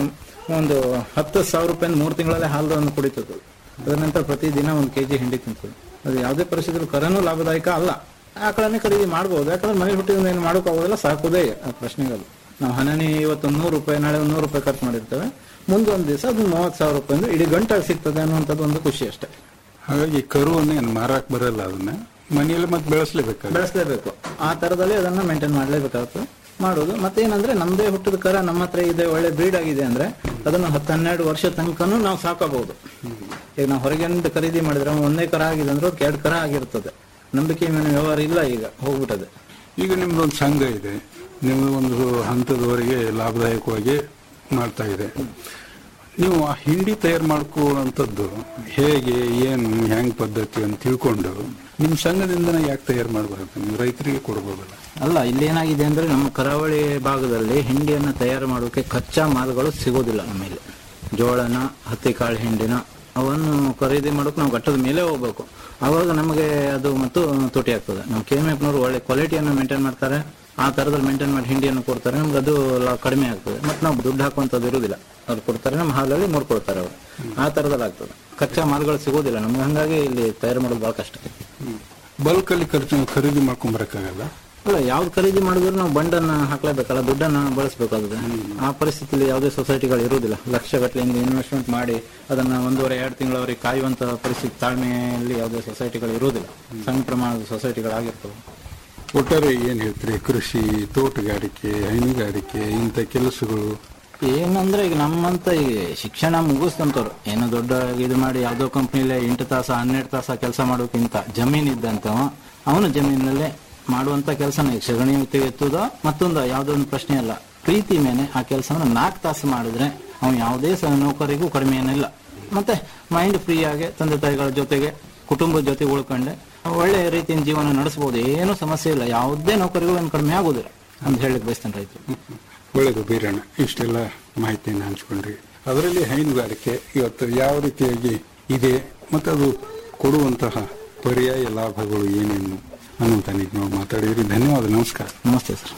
ಒಂದು ಹತ್ತು ಸಾವಿರ ರೂಪಾಯಿ ಮೂರು ತಿಂಗಳಲ್ಲೇ ಹಾಲು ಕುಡಿತದೆ ಅದರ ನಂತರ ಪ್ರತಿದಿನ ಒಂದು ಕೆಜಿ ಹಿಂಡಿ ತಿಂತದೆ ಅದು ಯಾವುದೇ ಪರಿಸ್ಥಿತಿ ಕರನೂ ಲಾಭದಾಯಕ ಅಲ್ಲ ಆಕಳನ್ನೇ ಖರೀದಿ ಮಾಡ್ಬೋದು ಯಾಕಂದ್ರೆ ಮನೆ ಹುಟ್ಟಿದ ಏನು ಮಾಡೋಕ್ಕಾಗೋದಿಲ್ಲ ಸಾಕೋದೇ ಆ ಪ್ರಶ್ನೆಗಳು ನಾವು ಹಣನಿ ಇವತ್ತು ನೂರು ರೂಪಾಯಿ ನಾಳೆ ಒಂದು ನೂರು ರೂಪಾಯಿ ಖರ್ಚು ಮಾಡಿರ್ತೇವೆ ಮುಂದೊಂದು ದಿವಸ ಅದು ಮೂವತ್ತು ಸಾವಿರ ರೂಪಾಯಿ ಅಂದ್ರೆ ಇಡೀ ಗಂಟಾಗಿ ಸಿಗ್ತದೆ ಅನ್ನುವಂಥದ್ದು ಒಂದು ಖುಷಿ ಅಷ್ಟೇ ಹಾಗಾಗಿ ಕರುವನ್ನ ಏನು ಮಾರಾಕ್ ಬರಲ್ಲ ಅದನ್ನ ಮನೆಯಲ್ಲಿ ಮತ್ತೆ ಬೆಳೆಸಲೇಬೇಕಾಗ ಬೆಳೆಸಲೇಬೇಕು ಆ ತರದಲ್ಲಿ ಅದನ್ನ ಮೇಂಟೈನ್ ಮಾಡಲೇಬೇಕಾಗುತ್ತೆ ಮಾಡೋದು ಮತ್ತೇನಂದ್ರೆ ನಮ್ದೇ ಹುಟ್ಟಿದ ಕರ ನಮ್ಮ ಹತ್ರ ಇದೆ ಒಳ್ಳೆ ಬ್ರೀಡ್ ಆಗಿದೆ ಅಂದ್ರೆ ಅದನ್ನು ಹತ್ತು ಹನ್ನೆರಡು ವರ್ಷ ತನಕನೂ ನಾವು ಸಾಕಬಹುದು ಈಗ ನಾವು ಹೊರಗಿಂದ ಖರೀದಿ ಮಾಡಿದ್ರೆ ಒಂದೇ ಕರ ಆಗಿದೆ ಅಂದ್ರೆ ಅದಕ್ಕೆ ಎರಡು ಕರ ಆಗಿರ್ತದೆ ನಂಬಿಕೆ ಮೇಲೆ ವ್ಯವಹಾರ ಇಲ್ಲ ಈಗ ಹೋಗ್ಬಿಟ್ಟದೆ ಈಗ ನಿಮ್ದೊಂದು ಸಂಘ ಇದೆ ನೀವು ಒಂದು ಹಂತದವರೆಗೆ ಲಾಭದಾಯಕವಾಗಿ ಮಾಡ್ತಾ ಇದೆ ನೀವು ಆ ಹಿಂಡಿ ತಯಾರು ಮಾಡ್ಕೊಳ್ಳುವಂಥದ್ದು ಹೇಗೆ ಏನು ಹೆಂಗ್ ಪದ್ಧತಿ ಅಂತ ತಿಳ್ಕೊಂಡು ನಿಮ್ಮ ಸಂಘದಿಂದನೇ ಯಾಕೆ ತಯಾರು ಮಾಡಬಾರ್ದು ನೀವು ರೈತರಿಗೆ ಕೊಡ್ಬೋದಲ್ಲ ಅಲ್ಲ ಇಲ್ಲಿ ಏನಾಗಿದೆ ಅಂದ್ರೆ ನಮ್ಮ ಕರಾವಳಿ ಭಾಗದಲ್ಲಿ ಹಿಂಡಿಯನ್ನು ತಯಾರು ಮಾಡೋಕೆ ಕಚ್ಚಾ ಮಾಲುಗಳು ಸಿಗೋದಿಲ್ಲ ನಮ್ಮಲ್ಲಿ ಜೋಳನ ಹತ್ತಿ ಕಾಳು ಹಿಂಡಿನ ಅವನ್ನು ಖರೀದಿ ಮಾಡೋಕೆ ನಾವು ಘಟ್ಟದ ಮೇಲೆ ಹೋಗ್ಬೇಕು ಆವಾಗ ನಮಗೆ ಅದು ಮತ್ತು ತುಟಿ ಆಗ್ತದೆ ನಮ್ಮ ಕೆ ಎಮ್ ಎಫ್ನವರು ಒಳ್ಳೆ ಕ್ವಾಲಿಟಿಯನ್ನು ಮೇಂಟೈನ್ ಮಾಡ್ತಾರೆ ಆ ತರದಲ್ಲಿ ಮೇಂಟೈನ್ ಮಾಡಿ ಹಿಂಡಿಯನ್ನು ಕೊಡ್ತಾರೆ ನಮ್ಗೆ ಅದು ಲ- ಕಡಿಮೆ ಆಗ್ತದೆ ಮತ್ತೆ ನಾವು ದುಡ್ಡು ಹಾಕುವಂಥದ್ದು ಇರುವುದಿಲ್ಲ ಅವ್ರು ಕೊಡ್ತಾರೆ ನಮ್ಮ ಹಾಲಲ್ಲಿ ಕೊಡ್ತಾರೆ ಅವರು ಆ ತರದಲ್ಲಿ ಆಗ್ತದೆ ಕಚ್ಚಾ ಮಾಲುಗಳು ಸಿಗೋದಿಲ್ಲ ನಮ್ಗೆ ಹಂಗಾಗಿ ಇಲ್ಲಿ ತಯಾರು ಮಾಡೋದು ಬಹಳ ಕಷ್ಟ ಬಲ್ಕ್ ಅಲ್ಲಿ ಖರ್ಚು ಖರೀದಿ ಮಾಡ್ಕೊಂಬರಕ್ಕಾಗಲ್ಲ ಅಲ್ಲ ಯಾವ್ದು ಖರೀದಿ ಮಾಡಿದ್ರು ನಾವು ಬಂಡನ್ನ ಹಾಕ್ಲೇಬೇಕಲ್ಲ ದುಡ್ಡನ್ನ ಬಳಸಬೇಕಾಗುತ್ತೆ ಆ ಪರಿಸ್ಥಿತಿಯಲ್ಲಿ ಯಾವುದೇ ಸೊಸೈಟಿಗಳು ಇರುವುದಿಲ್ಲ ಲಕ್ಷಗಟ್ಟಲೆಯಿಂದ ಇನ್ವೆಸ್ಟ್ಮೆಂಟ್ ಮಾಡಿ ಅದನ್ನ ಒಂದೂವರೆ ಎರಡು ತಿಂಗಳವರೆಗೆ ಕಾಯುವಂತ ಪರಿಸ್ಥಿತಿ ತಾಳ್ಮೆಯಲ್ಲಿ ಯಾವುದೇ ಸೊಸೈಟಿಗಳು ಇರುವುದಿಲ್ಲ ಸಣ್ಣ ಪ್ರಮಾಣದ ಸೊಸೈಟಿಗಳಾಗಿರ್ತವೆ ಒಟ್ಟಾರೆ ಏನ್ ಹೇಳ್ತೀರಿ ಕೃಷಿ ತೋಟಗಾರಿಕೆ ಹೈನುಗಾರಿಕೆ ಇಂಥ ಕೆಲಸಗಳು ಏನಂದ್ರೆ ಈಗ ನಮ್ಮಂತ ಈ ಶಿಕ್ಷಣ ಮುಗಿಸ್ತಂತವ್ರು ಏನೋ ದೊಡ್ಡ ಇದು ಮಾಡಿ ಯಾವ್ದೋ ಕಂಪ್ನಿಲೇ ಎಂಟು ತಾಸ ಹನ್ನೆರಡು ತಾಸ ಕೆಲಸ ಮಾಡೋಕ್ಕಿಂತ ಜಮೀನ್ ಇದ್ದಂತವ ಅವನು ಜಮೀನಲ್ಲೇ ಮಾಡುವಂತ ಕೆಲಸನ ಈಗ ಸಗಣಿ ಎತ್ತುವುದೋ ಮತ್ತೊಂದು ಯಾವುದೋ ಒಂದು ಪ್ರಶ್ನೆ ಅಲ್ಲ ಪ್ರೀತಿ ಮೇಲೆ ಆ ಕೆಲಸವನ್ನು ನಾಲ್ಕು ತಾಸು ಮಾಡಿದ್ರೆ ಅವನು ಯಾವುದೇ ಸ ನೌಕರಿಗೂ ಕಡಿಮೆ ಏನಿಲ್ಲ ಮತ್ತೆ ಮೈಂಡ್ ಫ್ರೀ ಆಗಿ ತಂದೆ ತಾಯಿಗಳ ಜೊತೆಗೆ ಕುಟುಂಬದ ಜೊತೆ ಉಳ್ಕೊಂಡೆ ಒಳ್ಳೆ ರೀತಿಯ ಜೀವನ ನಡೆಸಬಹುದು ಏನೂ ಸಮಸ್ಯೆ ಇಲ್ಲ ಯಾವುದೇ ನೌಕರಿಗೂ ಏನು ಕಡಿಮೆ ಆಗೋದಿಲ್ಲ ಅಂತ ಹೇಳಕ್ ಬಯಸ್ತೇನೆ ರೈತರು ಒಳ್ಳೆಯದು ಬೀರಣ್ಣ ಇಷ್ಟೆಲ್ಲ ಮಾಹಿತಿಯನ್ನು ಹಂಚ್ಕೊಂಡ್ರಿ ಅದರಲ್ಲಿ ಹೈನುಗಾರಿಕೆ ಇವತ್ತು ಯಾವ ರೀತಿಯಾಗಿ ಇದೆ ಮತ್ತು ಅದು ಕೊಡುವಂತಹ ಪರ್ಯಾಯ ಲಾಭಗಳು ಏನೇನು ಅನ್ನುವಂತ ನೀವು ಮಾತಾಡಿದ್ರಿ ಧನ್ಯವಾದ ನಮಸ್ಕಾರ ನಮಸ್ತೆ ಸರ್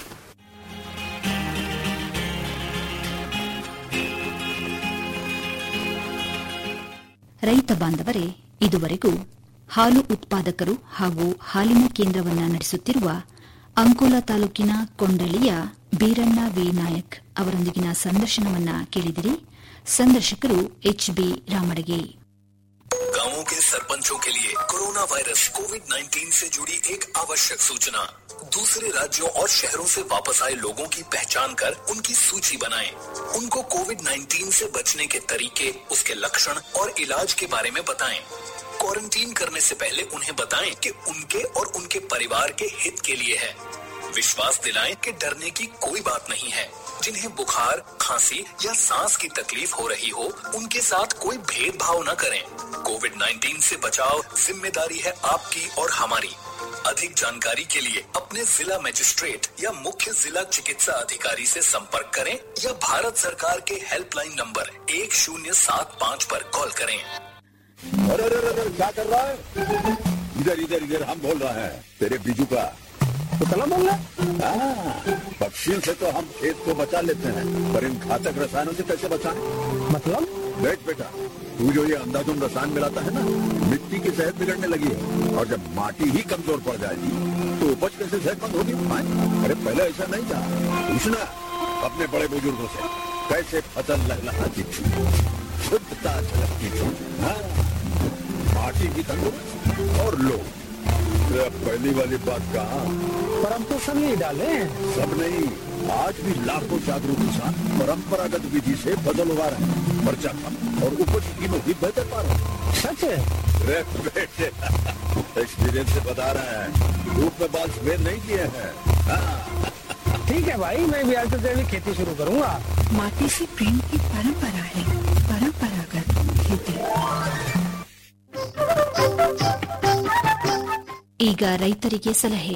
ರೈತ ಬಾಂಧವರೇ ಇದುವರೆಗೂ ಹಾಲು ಉತ್ಪಾದಕರು ಹಾಗೂ ಹಾಲಿನ ಕೇಂದ್ರವನ್ನ ನಡೆಸುತ್ತಿರುವ ಅಂಕೋಲಾ ತಾಲೂಕಿನ ಕೊಂಡಳಿಯ ಬೀರಣ್ಣ ವಿ ನಾಯಕ್ ಅವರೊಂದಿಗಿನ ಸಂದರ್ಶನವನ್ನ ಕೇಳಿದಿರಿ ಸಂದರ್ಶಕರು ಎಚ್ ಬಿ ರಾಮಡಗೆ गांवों के सरपंचों के लिए कोरोना वायरस कोविड 19 से जुड़ी एक आवश्यक सूचना दूसरे राज्यों और शहरों से वापस आए लोगों की पहचान कर उनकी सूची बनाएं। उनको कोविड 19 से बचने के तरीके उसके लक्षण और इलाज के बारे में बताएं। क्वारंटीन करने से पहले उन्हें बताएं कि उनके और उनके परिवार के हित के लिए है विश्वास दिलाएं कि डरने की कोई बात नहीं है जिन्हें बुखार खांसी या सांस की तकलीफ हो रही हो उनके साथ कोई भेदभाव न करें कोविड 19 से बचाव जिम्मेदारी है आपकी और हमारी अधिक जानकारी के लिए अपने जिला मजिस्ट्रेट या मुख्य जिला चिकित्सा अधिकारी से संपर्क करें या भारत सरकार के हेल्पलाइन नंबर एक शून्य सात पाँच पर कॉल करें अरे अरे अरे क्या कर रहा है इधर इधर इधर हम बोल रहे हैं तेरे बीजू का तो कला बोल रहा पक्षियों से तो हम खेत को बचा लेते हैं पर इन घातक रसायनों से कैसे बचाएं? मतलब देख बेटा तू जो ये अंधाधुंध रसायन मिलाता है ना मिट्टी की सेहत बिगड़ने लगी है और जब माटी ही कमजोर पड़ जाएगी तो उपज कैसे सेहतमंद होगी हाँ? अरे पहले ऐसा नहीं था पूछना अपने बड़े बुजुर्गों से कैसे फसल लहलहाती थी शुद्धता झलकती थी हाँ? माटी भी तंदुरुस्त और लोग अरे अब पहली वाली बात कहा पर हम तो सब नहीं डाले सब नहीं आज भी लाखों जागरूक किसान परंपरागत विधि से फसल उगा रहे हैं खर्चा कम और उपज की कीमत भी बेहतर पा रहे हैं सच है अरे बेटे एक्सपीरियंस से बता रहे हैं धूप में बाल सफेद नहीं किए हैं हाँ, ठीक है भाई मैं भी आज से तेरी खेती शुरू करूंगा मातीशी प्रेम की परंपरा है परंपरागत खेती ಈಗ ರೈತರಿಗೆ ಸಲಹೆ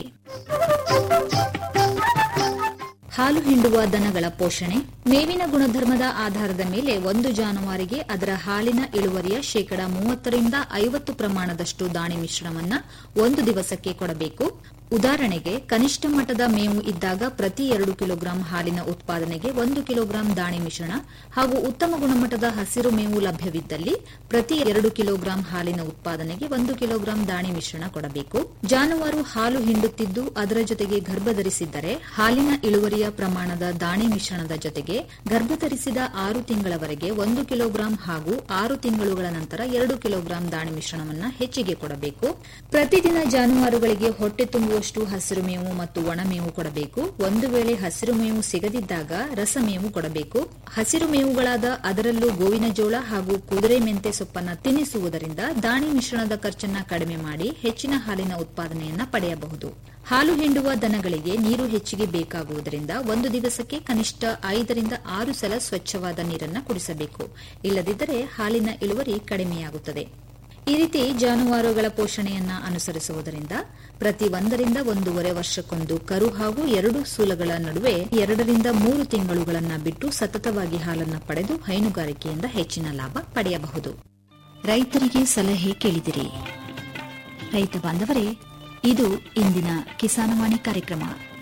ಹಾಲು ಹಿಂಡುವ ದನಗಳ ಪೋಷಣೆ ಮೇವಿನ ಗುಣಧರ್ಮದ ಆಧಾರದ ಮೇಲೆ ಒಂದು ಜಾನುವಾರಿಗೆ ಅದರ ಹಾಲಿನ ಇಳುವರಿಯ ಶೇಕಡ ಮೂವತ್ತರಿಂದ ಐವತ್ತು ಪ್ರಮಾಣದಷ್ಟು ದಾಣಿ ಮಿಶ್ರಣವನ್ನ ಒಂದು ದಿವಸಕ್ಕೆ ಕೊಡಬೇಕು ಉದಾಹರಣೆಗೆ ಕನಿಷ್ಠ ಮಟ್ಟದ ಮೇವು ಇದ್ದಾಗ ಪ್ರತಿ ಎರಡು ಕಿಲೋಗ್ರಾಂ ಹಾಲಿನ ಉತ್ಪಾದನೆಗೆ ಒಂದು ಕಿಲೋಗ್ರಾಂ ದಾಣಿ ಮಿಶ್ರಣ ಹಾಗೂ ಉತ್ತಮ ಗುಣಮಟ್ಟದ ಹಸಿರು ಮೇವು ಲಭ್ಯವಿದ್ದಲ್ಲಿ ಪ್ರತಿ ಎರಡು ಕಿಲೋಗ್ರಾಂ ಹಾಲಿನ ಉತ್ಪಾದನೆಗೆ ಒಂದು ಕಿಲೋಗ್ರಾಂ ದಾಣಿ ಮಿಶ್ರಣ ಕೊಡಬೇಕು ಜಾನುವಾರು ಹಾಲು ಹಿಂಡುತ್ತಿದ್ದು ಅದರ ಜೊತೆಗೆ ಗರ್ಭಧರಿಸಿದ್ದರೆ ಹಾಲಿನ ಇಳುವರಿಯ ಪ್ರಮಾಣದ ದಾಣಿ ಮಿಶ್ರಣದ ಜೊತೆಗೆ ಗರ್ಭಧರಿಸಿದ ಆರು ತಿಂಗಳವರೆಗೆ ಒಂದು ಕಿಲೋಗ್ರಾಂ ಹಾಗೂ ಆರು ತಿಂಗಳುಗಳ ನಂತರ ಎರಡು ಕಿಲೋಗ್ರಾಂ ದಾಣಿ ಮಿಶ್ರಣವನ್ನ ಹೆಚ್ಚಿಗೆ ಕೊಡಬೇಕು ಪ್ರತಿದಿನ ಜಾನುವಾರುಗಳಿಗೆ ಹೊಟ್ಟೆ ತುಂಬುವಷ್ಟು ಹಸಿರು ಮೇವು ಮತ್ತು ಒಣಮೇವು ಕೊಡಬೇಕು ಒಂದು ವೇಳೆ ಹಸಿರು ಮೇವು ಸಿಗದಿದ್ದಾಗ ರಸಮೇವು ಕೊಡಬೇಕು ಹಸಿರು ಮೇವುಗಳಾದ ಅದರಲ್ಲೂ ಗೋವಿನ ಜೋಳ ಹಾಗೂ ಕುದುರೆ ಮೆಂತೆ ಸೊಪ್ಪನ್ನ ತಿನ್ನಿಸುವುದರಿಂದ ದಾಣಿ ಮಿಶ್ರಣದ ಖರ್ಚನ್ನ ಕಡಿಮೆ ಮಾಡಿ ಹೆಚ್ಚಿನ ಹಾಲಿನ ಉತ್ಪಾದನೆಯನ್ನ ಪಡೆಯಬಹುದು ಹಾಲು ಹಿಂಡುವ ದನಗಳಿಗೆ ನೀರು ಹೆಚ್ಚಿಗೆ ಬೇಕಾಗುವುದರಿಂದ ಒಂದು ದಿವಸಕ್ಕೆ ಕನಿಷ್ಠ ಐದರಿಂದ ಆರು ಸಲ ಸ್ವಚ್ಛವಾದ ನೀರನ್ನ ಕುಡಿಸಬೇಕು ಇಲ್ಲದಿದ್ದರೆ ಹಾಲಿನ ಇಳುವರಿ ಕಡಿಮೆಯಾಗುತ್ತದೆ ಈ ರೀತಿ ಜಾನುವಾರುಗಳ ಪೋಷಣೆಯನ್ನ ಅನುಸರಿಸುವುದರಿಂದ ಪ್ರತಿ ಒಂದರಿಂದ ಒಂದೂವರೆ ವರ್ಷಕ್ಕೊಂದು ಕರು ಹಾಗೂ ಎರಡು ಸೂಲಗಳ ನಡುವೆ ಎರಡರಿಂದ ಮೂರು ತಿಂಗಳುಗಳನ್ನ ಬಿಟ್ಟು ಸತತವಾಗಿ ಹಾಲನ್ನು ಪಡೆದು ಹೈನುಗಾರಿಕೆಯಿಂದ ಹೆಚ್ಚಿನ ಲಾಭ ಪಡೆಯಬಹುದು ರೈತರಿಗೆ ಸಲಹೆ ಕೇಳಿದಿರಿ ರೈತ ಬಾಂಧವರೇ ಇದು ಇಂದಿನ ಕಿಸಾನವಾಣಿ ಕಾರ್ಯಕ್ರಮ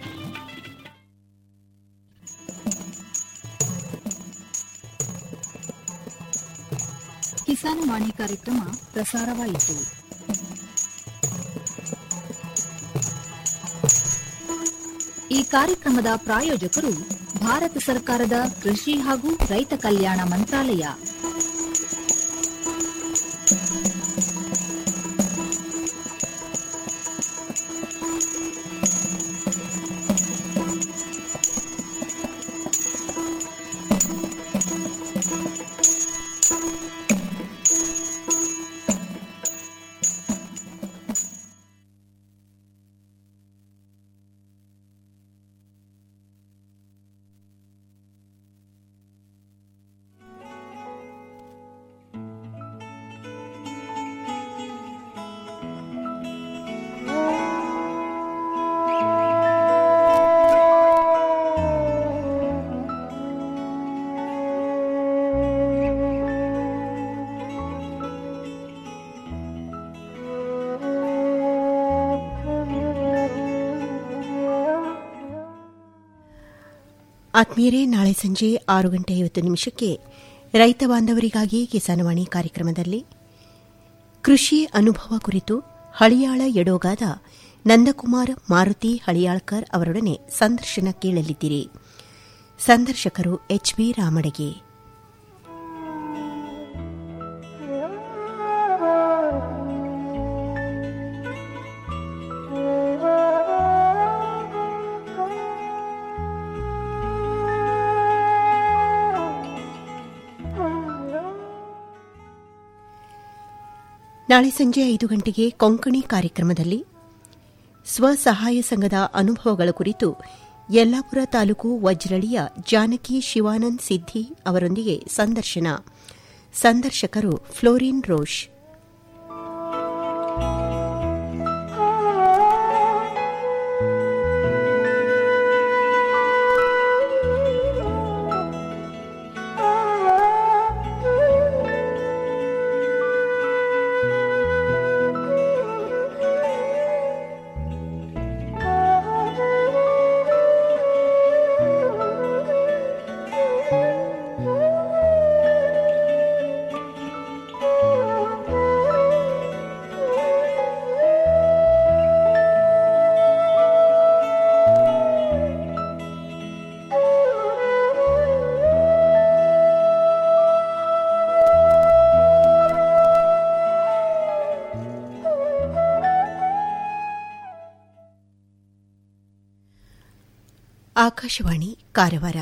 ಕಿಸಾನವಾಣಿ ಕಾರ್ಯಕ್ರಮ ಪ್ರಸಾರವಾಯಿತು ಈ ಕಾರ್ಯಕ್ರಮದ ಪ್ರಾಯೋಜಕರು ಭಾರತ ಸರ್ಕಾರದ ಕೃಷಿ ಹಾಗೂ ರೈತ ಕಲ್ಯಾಣ ಮಂತ್ರಾಲಯ ಆತ್ಮೀಯರೇ ನಾಳೆ ಸಂಜೆ ಆರು ಗಂಟೆ ಐವತ್ತು ನಿಮಿಷಕ್ಕೆ ರೈತ ಬಾಂಧವರಿಗಾಗಿ ಕಿಸಾನವಾಣಿ ಕಾರ್ಯಕ್ರಮದಲ್ಲಿ ಕೃಷಿ ಅನುಭವ ಕುರಿತು ಹಳಿಯಾಳ ಎಡೋಗಾದ ನಂದಕುಮಾರ್ ಮಾರುತಿ ಹಳಿಯಾಳ್ಕರ್ ಅವರೊಡನೆ ಸಂದರ್ಶನ ಕೇಳಲಿದ್ದೀರಿ ಸಂದರ್ಶಕರು ಎಚ್ಬಿ ರಾಮಡಗೆ ನಾಳೆ ಸಂಜೆ ಐದು ಗಂಟೆಗೆ ಕೊಂಕಣಿ ಕಾರ್ಯಕ್ರಮದಲ್ಲಿ ಸ್ವಸಹಾಯ ಸಂಘದ ಅನುಭವಗಳ ಕುರಿತು ಯಲ್ಲಾಪುರ ತಾಲೂಕು ವಜ್ರಳಿಯ ಜಾನಕಿ ಶಿವಾನಂದ್ ಸಿದ್ದಿ ಅವರೊಂದಿಗೆ ಸಂದರ್ಶನ ಸಂದರ್ಶಕರು ಫ್ಲೋರಿನ್ ರೋಷ್ ಆಕಾಶವಾಣಿ ಕಾರವಾರ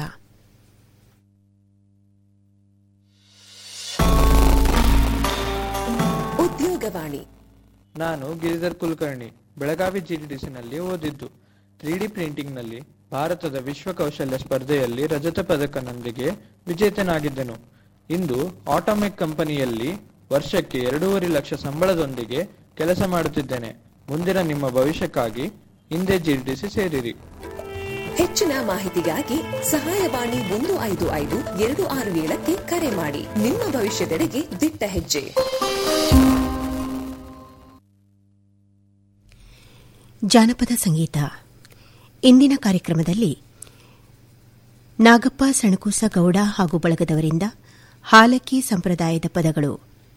ಉದ್ಯೋಗವಾಣಿ ನಾನು ಗಿರಿಧರ್ ಕುಲಕರ್ಣಿ ಬೆಳಗಾವಿ ಜಿಡಿಡಿಸಿನಲ್ಲಿ ಓದಿದ್ದು ತ್ರೀ ಡಿ ಪ್ರಿಂಟಿಂಗ್ನಲ್ಲಿ ಭಾರತದ ವಿಶ್ವ ಕೌಶಲ್ಯ ಸ್ಪರ್ಧೆಯಲ್ಲಿ ರಜತ ಪದಕನೊಂದಿಗೆ ವಿಜೇತನಾಗಿದ್ದೆನು ಇಂದು ಆಟೋಮೆಕ್ ಕಂಪನಿಯಲ್ಲಿ ವರ್ಷಕ್ಕೆ ಎರಡೂವರೆ ಲಕ್ಷ ಸಂಬಳದೊಂದಿಗೆ ಕೆಲಸ ಮಾಡುತ್ತಿದ್ದೇನೆ ಮುಂದಿನ ನಿಮ್ಮ ಭವಿಷ್ಯಕ್ಕಾಗಿ ಹಿಂದೆ ಜಿಡಿಡಿಸಿ ಸೇರಿರಿ ಹೆಚ್ಚಿನ ಮಾಹಿತಿಗಾಗಿ ಸಹಾಯವಾಣಿ ಒಂದು ಐದು ಐದು ಎರಡು ಆರು ಏಳಕ್ಕೆ ಕರೆ ಮಾಡಿ ನಿಮ್ಮ ಭವಿಷ್ಯದೆಡೆಗೆ ದಿಟ್ಟ ಹೆಜ್ಜೆ ಜಾನಪದ ಸಂಗೀತ ಇಂದಿನ ಕಾರ್ಯಕ್ರಮದಲ್ಲಿ ನಾಗಪ್ಪ ಸಣಕೂಸ ಗೌಡ ಹಾಗೂ ಬಳಗದವರಿಂದ ಹಾಲಕ್ಕಿ ಸಂಪ್ರದಾಯದ ಪದಗಳು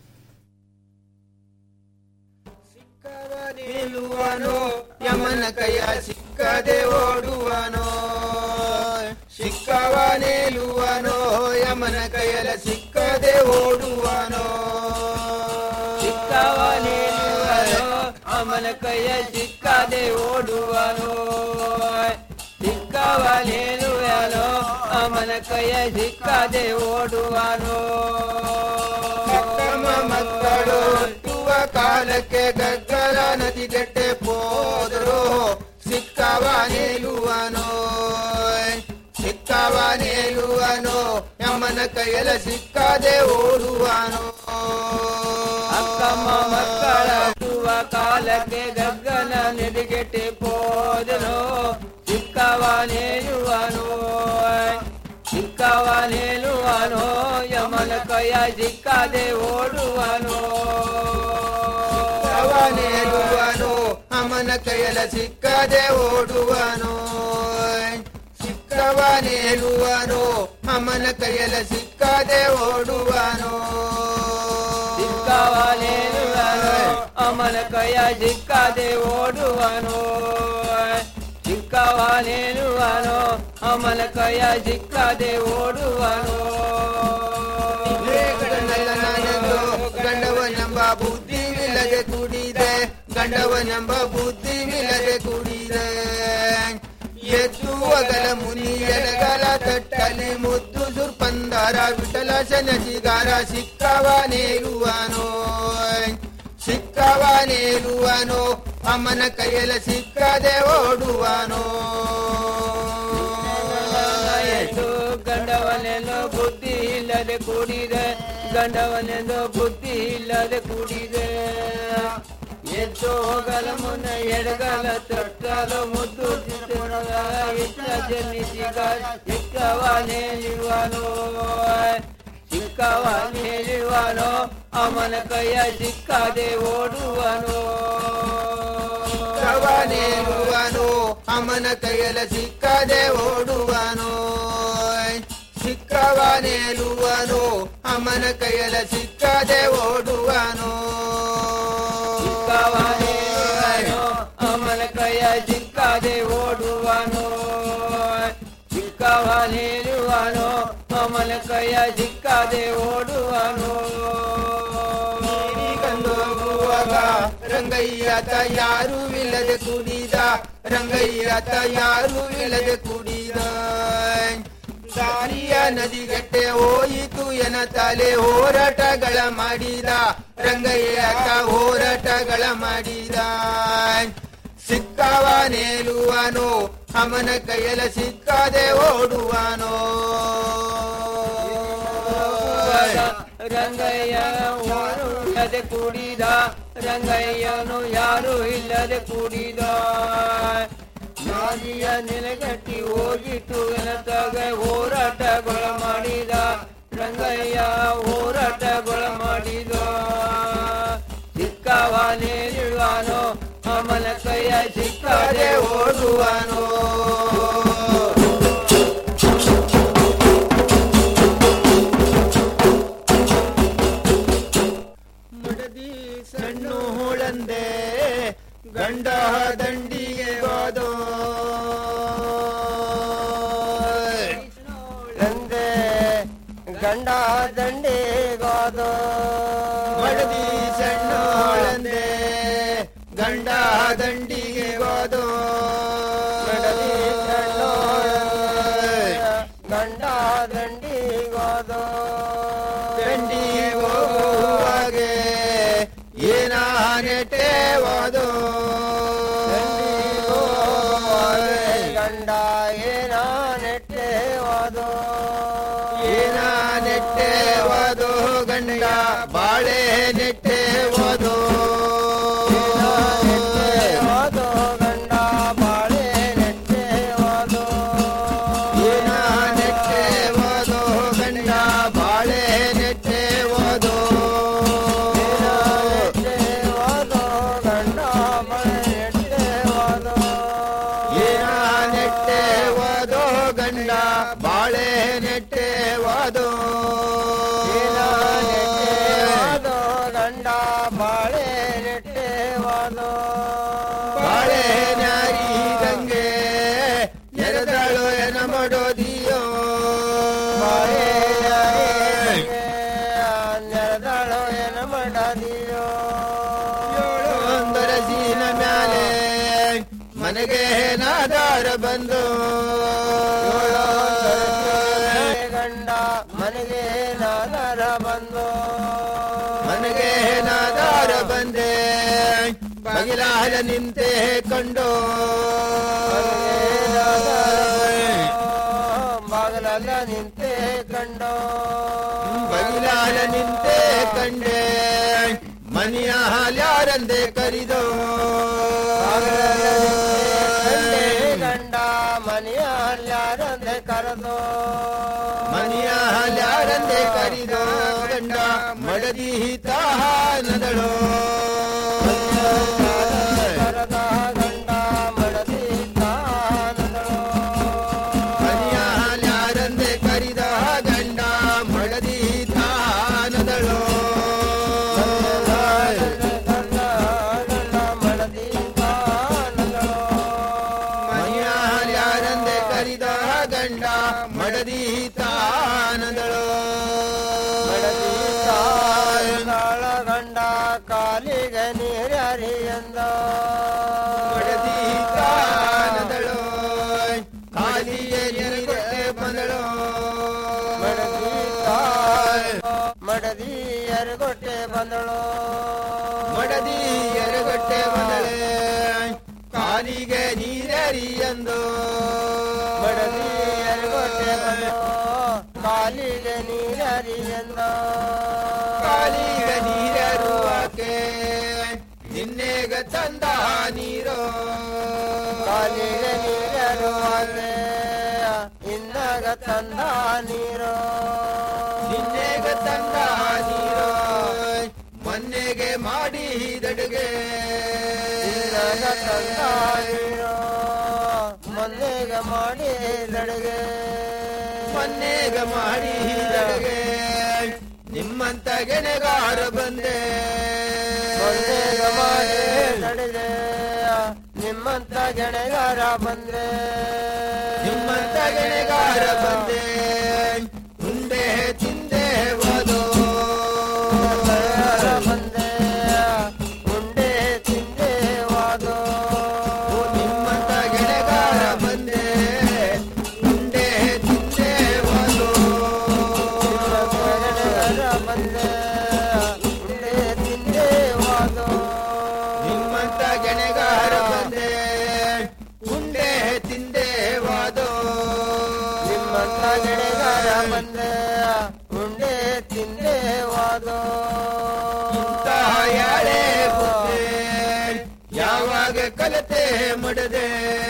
ನಿಲ್ಲುವನೋ ಯಮನ ಕೈಯ ಸಿಕ್ಕದೆ ಓಡುವನೋ ಸಿಕ್ಕವ ನಿಲ್ಲುವನೋ ಯಮನ ಕೈಯಲ ಸಿಕ್ಕದೆ ಓಡುವನೋ ಸಿಕ್ಕವ ನಿಲ್ಲುವನೋ ಅಮನ ಕೈಯ ಸಿಕ್ಕದೆ ಓಡುವನೋ ಸಿಕ್ಕವ ನಿಲ್ಲುವನೋ ಅಮನ ಕೈಯ ಸಿಕ್ಕದೆ ಓಡುವನೋ ಅಕ್ಕಮ್ಮ ಮಕ್ಕಳು ಹುಟ್ಟುವ ಕಾಲಕ್ಕೆ ಗಗ್ಗಲ ನದಿಗೆಟ್ಟೆ ಹೋದರು ಸಿಕ್ಕವ ನಿಲ್ಲುವನೋ ಸಿಕ್ಕವ ನಿಲ್ಲುವನೋ ಯಮನ ಕೈಯಲ ಸಿಕ್ಕದೆ ಓಡುವನೋ ಅಕ್ಕಮ್ಮ ಮಕ್ಕಳ ಹುಟ್ಟುವ ಕಾಲಕ್ಕೆ ಗಗ್ಗನ ನೆದಿಗೆಟ್ಟೆ ಪೋದನು ಸಿಕ್ಕವ ನಿಲ್ಲುವನು ಸಿಕ್ಕವ ನಿಲ್ಲುವನು ಯಮನ ಕೈಯ ಸಿಕ್ಕದೆ ಓಡುವನು ಸಿಕ್ಕವನೇಳುವನು ಅಮನ ಕೈಯಲ ಸಿಕ್ಕದೆ ಓಡುವನು ಸಿಕ್ಕವನೇಳುವನು ಅಮನ ಕೈಯಲ ಸಿಕ್ಕದೆ ಓಡುವನು ಸಿಕ್ಕವನೇಳುವನು ಅಮನ ಕೈಯ ಸಿಕ್ಕದೆ ಓಡುವನು ಸಿಕ್ಕವನೇಳುವನು ಅಮನ ಕೈಯ ಸಿಕ್ಕದೆ ಓಡುವನು ನಾನೆಂದು ಗಂಡವನೆಂಬ ಬುದ್ಧಿವಿಲ್ಲದೆ ಕುಡಿದೆ ಗಂಡವನೆಂಬ ಬುದ್ಧಿವಿಲ್ಲದೆ ಕುಡಿದೆ ಎತ್ತುವಗಲ ಮುನಿ ಎಡಗಲ ತಟ್ಟಲಿ ಮುದ್ದು ಸುರ್ಪಂದರ ವಿಠಲ ಶನಜಿಗಾರ ಸಿಕ್ಕವನೇರುವನೋ ಸಿಕ್ಕವನೇರುವನೋ ಅಮ್ಮನ ಕೈಯಲ ಸಿಕ್ಕದೆ ಓಡುವನೋ ಎಂದು ಗಂಡವನೆಂದು ಬುದ್ಧಿ ಇಲ್ಲದೆ ಕೂಡಿದೆ ಗಂಡವನೆಂದು ಬುದ್ಧಿ ಇಲ್ಲದೆ ಕೂಡಿದೆ ಎದ್ದು ಹೋಗಲ ಮುನ್ನ ಎಡಗಲ ತೊಟ್ಟಲು ಮುದ್ದು ಚಿತ್ರನೊಳ ಇಷ್ಟ ಜನಿಸಿಗ ಸಿಕ್ಕವನೇಲಿರುವನು ಸಿಕ್ಕವನೇಲಿರುವನು ಅಮನ ಕೈಯ ಸಿಕ್ಕದೆ ಓಡುವನು ಸಿಕ್ಕವನೇರುವನು ಅಮ್ಮನ ಕೈಯಲ ಸಿಕ್ಕದೆ ಓಡುವನು ಸಿಕ್ಕವನೇಲುವನು ಅಮ್ಮನ ಕೈಯಲ ಸಿಕ್ಕದೆ ಓಡುವನು ಸಿಕ್ಕವನೇರುವನು ಅಮನ ಕೈಯ ಸಿಕ್ಕದೆ ಓಡುವನು ಸಿಕ್ಕವನೇರುವನು ಅಮನ ಕೈಯ ಸಿಕ್ಕದೆ ಓಡುವನು ಹೋಗುವಾಗ ರಂಗಯ್ಯತ ಯಾರು ಇಲ್ಲದೆ ಕುಡಿದ ರಂಗಯ್ಯತ ಯಾರು ಇಲ್ಲದೆ ಕುಡಿದ ದಾರಿಯ ನದಿಗಟ್ಟೆ ಹೋಯಿತು ಎನ ತಲೆ ಹೋರಾಟಗಳ ಮಾಡಿದ ರಂಗಯ್ಯತ ಹೋರಾಟಗಳ ಮಾಡಿದ ಸಿಕ್ಕವ ನೇಲುವನು ಅಮನ ಕೈಯಲ ಸಿಕ್ಕದೆ ಓಡುವನೋ ರಂಗಯ್ಯ ಯಾರು ಇಲ್ಲದೆ ಕೂಡಿದ ರಂಗಯ್ಯನು ಯಾರು ಇಲ್ಲದೆ ಕೂಡಿದ ನಾದಿಯ ನೆಲೆಗಟ್ಟಿ ಹೋಗಿಟ್ಟು ಎನತಾಗ ಹೋರಾಟಗಳ ಮಾಡಿದ ರಂಗಯ್ಯ ಹೋರಾಟಗಳ ಮಾಡಿದ ಸಿಕ್ಕವನೇರಿರುವನು ಅಮನ ಕೈಯ ಸಿಕ್ಕದೆ ಓಡುವನು ಮಡದಿ ಸಣ್ಣ ಹೋಳಂದೆ ಗಂಡ ದಂಡಿಗೆ ಹೋದೋ ನಂದೆ ಗಂಡ ದಂಡಿಗೋದು ಮಡದಿ ಸಣ್ಣ ಹೋಳಂದೆ ಗಂಡ ದಂಡಿಗೆ ಹೋದೋ ಮಡದಿ ಸಣ್ಣ ಗಂಡ ದಂಡಿಗೋದು ದಂಡಿಗೆ ಹೋಗುವಾಗೆ ಏನ ನೆಟ್ಟೆ ಹೋದು ಏನ ನೆಟ್ಟೆ ಓದು ಗಂಡ ಬಾಳೆ ನೆಟ್ಟೆ ಓದು ಹೋದು ಗಂಡ ಬಾಳೆ ನೆಟ್ಟೆ ಹೋದು ಏನ ನೆಟ್ಟೆ ಓದು ಗಂಡ ಬಾಳೆ ನೆಟ್ಟೆ ಓದು ಹೋದು ಗಂಡ ಬಾಳೆ ನೆಟ್ಟೆ ಹೋದು ಏನ ನೆಟ್ಟೆ ಓದು ಗಂಡ ಬಾಳೆ ನೆಟ್ಟೆ ಓದು ಹೋದು ಗಂಡ ಬಾಳೆ ನೆಟ್ಟೆ ಹೋದು ಬಾಳೆ ನಾರಿದಂಗೆ ಎರೆದಳು ಎನ ಮಾಡೋದಿಯೋ ನೆರೆದಳು ಏನು ಮಾಡದಿಯೋ ಒಂದರಸಿನ ಮ್ಯಾಲೆ ಮನೆಗೆ ನಾದಾರ ಬಂದು ಗಂಡ ಮನೆಗೆ ನಾದರ ಬಂದು ಮನೆಗೆ ನಾದಾರ ಬಂದೆ ಬಗಿಲಾಲ ನಿಂತೆ ಕಂಡು ಬಾಗಲಲ್ಲ ನಿಂತೆ ಕಂಡು ಬಗಿಲಾಲ ನಿಂತೆ ಕಂಡೆ ಮನೆಯ ಹಾಲ್ಯಾರಂದೆ ಕರಿದು ಗಂಡ ಮನೆಯ ಯಾರಂದೆ ಕರೆದು ಮನೆಯ ಹಾಲ್ಯಾರಂದೆ ಕರಿದು ಗಂಡ ಮಡದಿ ತಾನದಳು ಕರೆದ ಗಂಡ ಮಡದಿ ತಾನದಳು ಮನೆಯ ಹಾಲ್ಯಾರಂದೆ ಕರಿದ ಗಂಡ ಮಡದಿ ತಾನದಳು ಮಡದಿ ತಾನದಳು ಮನೆಯ ಹಾಲ್ಯಾರಂದೆ ಕರಿದ ಗಂಡ ಮಡದಿ ತಾನದಳು ಮಡದಿ ತಾಳ ಗಂಡ ಕಾಲಿಗೆ ನೀರರಿಯಂದ ಮಡದಿ ತಾನದಳು ಕಾಲಿಗೆ ನೀರೆ ಬಂದಳು ಮಡದಿ ತಾಳ್ ಮಡದಿ ಎರಗೊಟ್ಟೆ ಬಂದಳು ಮಡದಿ ಎರಗಟ್ಟೆ ಬಂದಳೆ ಕಾಲಿಗೆ ನೀರರಿಯಂದು ಮಡದಿ ಎರಗೊಟ್ಟೆ ಬಂದಳು ಕಾಲಿಗೆ ನೀರರಿಯಂದ ಕಾಲಿಗೆ ನೀರರುವಾಕೆ ನಿನ್ನೆಗ ತಂದ ನೀರು ಕಾಲಿಗೆ ನೀರರುವಾಗೆ ಇನ್ನಾಗ ತಂದ ನೀರು ನಿನ್ನೆಗ ತಂದ ನೀರು ಮೊನ್ನೆಗೆ ಮಾಡಿದಡುಗೆ ಇನ್ನಾಗ ತಂದ ನೀರು ಮೊನ್ನೆಗೆ ಮಾಡಿ ದಡುಗೆ ಮೊನ್ನೆಗ ಮಾಡಿದಡುಗೆ ನಿಮ್ಮಂತ ಗೆಣೆಗಾರ ಬಂದೆ ಮೊನ್ನೆಗೆ ಮಾಡಿ ದಡುಗೆ ನಿಮ್ಮಂತ ಗೆಣೆಗಾರ ಬಂದೆ ನಿಮ್ಮಂತ ಗೆಣೆಗಾರ ಬಂದೆ ಉಂಡೆ ತಿಂದೆ ಹೋದು ಬಂದೆ ಉಂಡೆ ತಿಂದೆ ವಾದು ನಿಮ್ಮಂತ ಗೆಣೆಗಾರ ಬಂದೆ ಉಂಡೆ ತಿಂದೆ ಹೋದು ಬಂದೆ ಉಂಡೆ ತಿಂದೆ ವಾದು ನಿಮ್ಮಂತ ಗೆಣೆಗಾರ ಬಂದೆ ಉಂಡೆ ತಿಂದೆ ವಾದು ನಿಮ್ಮಂತ ಗೆಳೆಗಾರ ಬಂದೆ ಉಂಡೆ ತಿಂದೆ ವಾದು ಇಂತಹ ಯಾಳೆ ಬುದ್ಧಿ ಯಾವಾಗ ಕಲತೆ ಮಡದೆ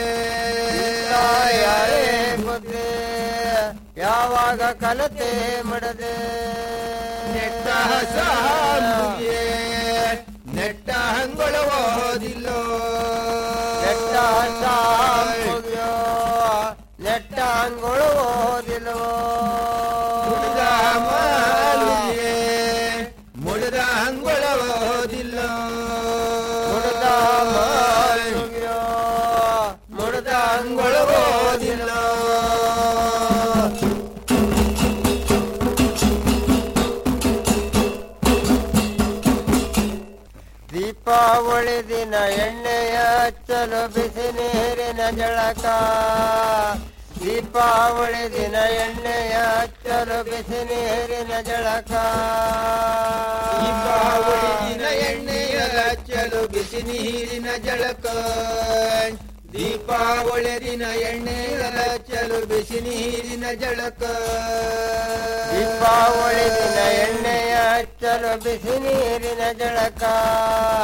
ಯಾರೇ ಬುದ್ಧಿ ಯಾವಾಗ ಕಲತೆ ಮಡದೆ ನೆಟ್ಟ ಸಾಮುಗೆ ನೆಟ್ಟ ಹಂಗೊಳ ಓದಿಲ್ಲೋ ನೆಟ್ಟ ಸಾಮುಗ್ಯೋ ನೆಟ್ಟ ಅಂಗಳು ಓದಿಲ್ವೋ ಮುಡಿದ ಮಾಲಿಗೆ ಮುಡಿದ ಹಂಗೊಳ ಓದಿಲ್ಲ ಮುಡ್ದ ಮಾಲಿಗ್ಯೋ ಮುಡ್ದ ಅಂಗಳು ಓದಿಲ್ಲ ದೀಪಾವಳಿ ದಿನ ಎಣ್ಣೆಯ ಹಚ್ಚಲು ಬಿಸಿ ನೀರಿನ ಜಳಕ ದೀಪಾವಳಿ ದಿನ ಎಣ್ಣೆಯ ಹಚ್ಚಲು ಬಿಸಿ ನೀರಿನ ಜಳಕ ದೀಪಾವಳಿ ದಿನ ಎಣ್ಣೆಯ ಹಚ್ಚಲು ಬಿಸಿ ನೀರಿನ ಜಳಕ ದೀಪಾವಳಿ ದಿನ ಎಣ್ಣೆಯ ಚಲು ಬಿಸಿ ನೀರಿನ ಜಳಕ ದೀಪಾವಳಿ ದಿನ ಎಣ್ಣೆಯ ಹಚ್ಚಲು ಬಿಸಿ ನೀರಿನ ಜಳಕ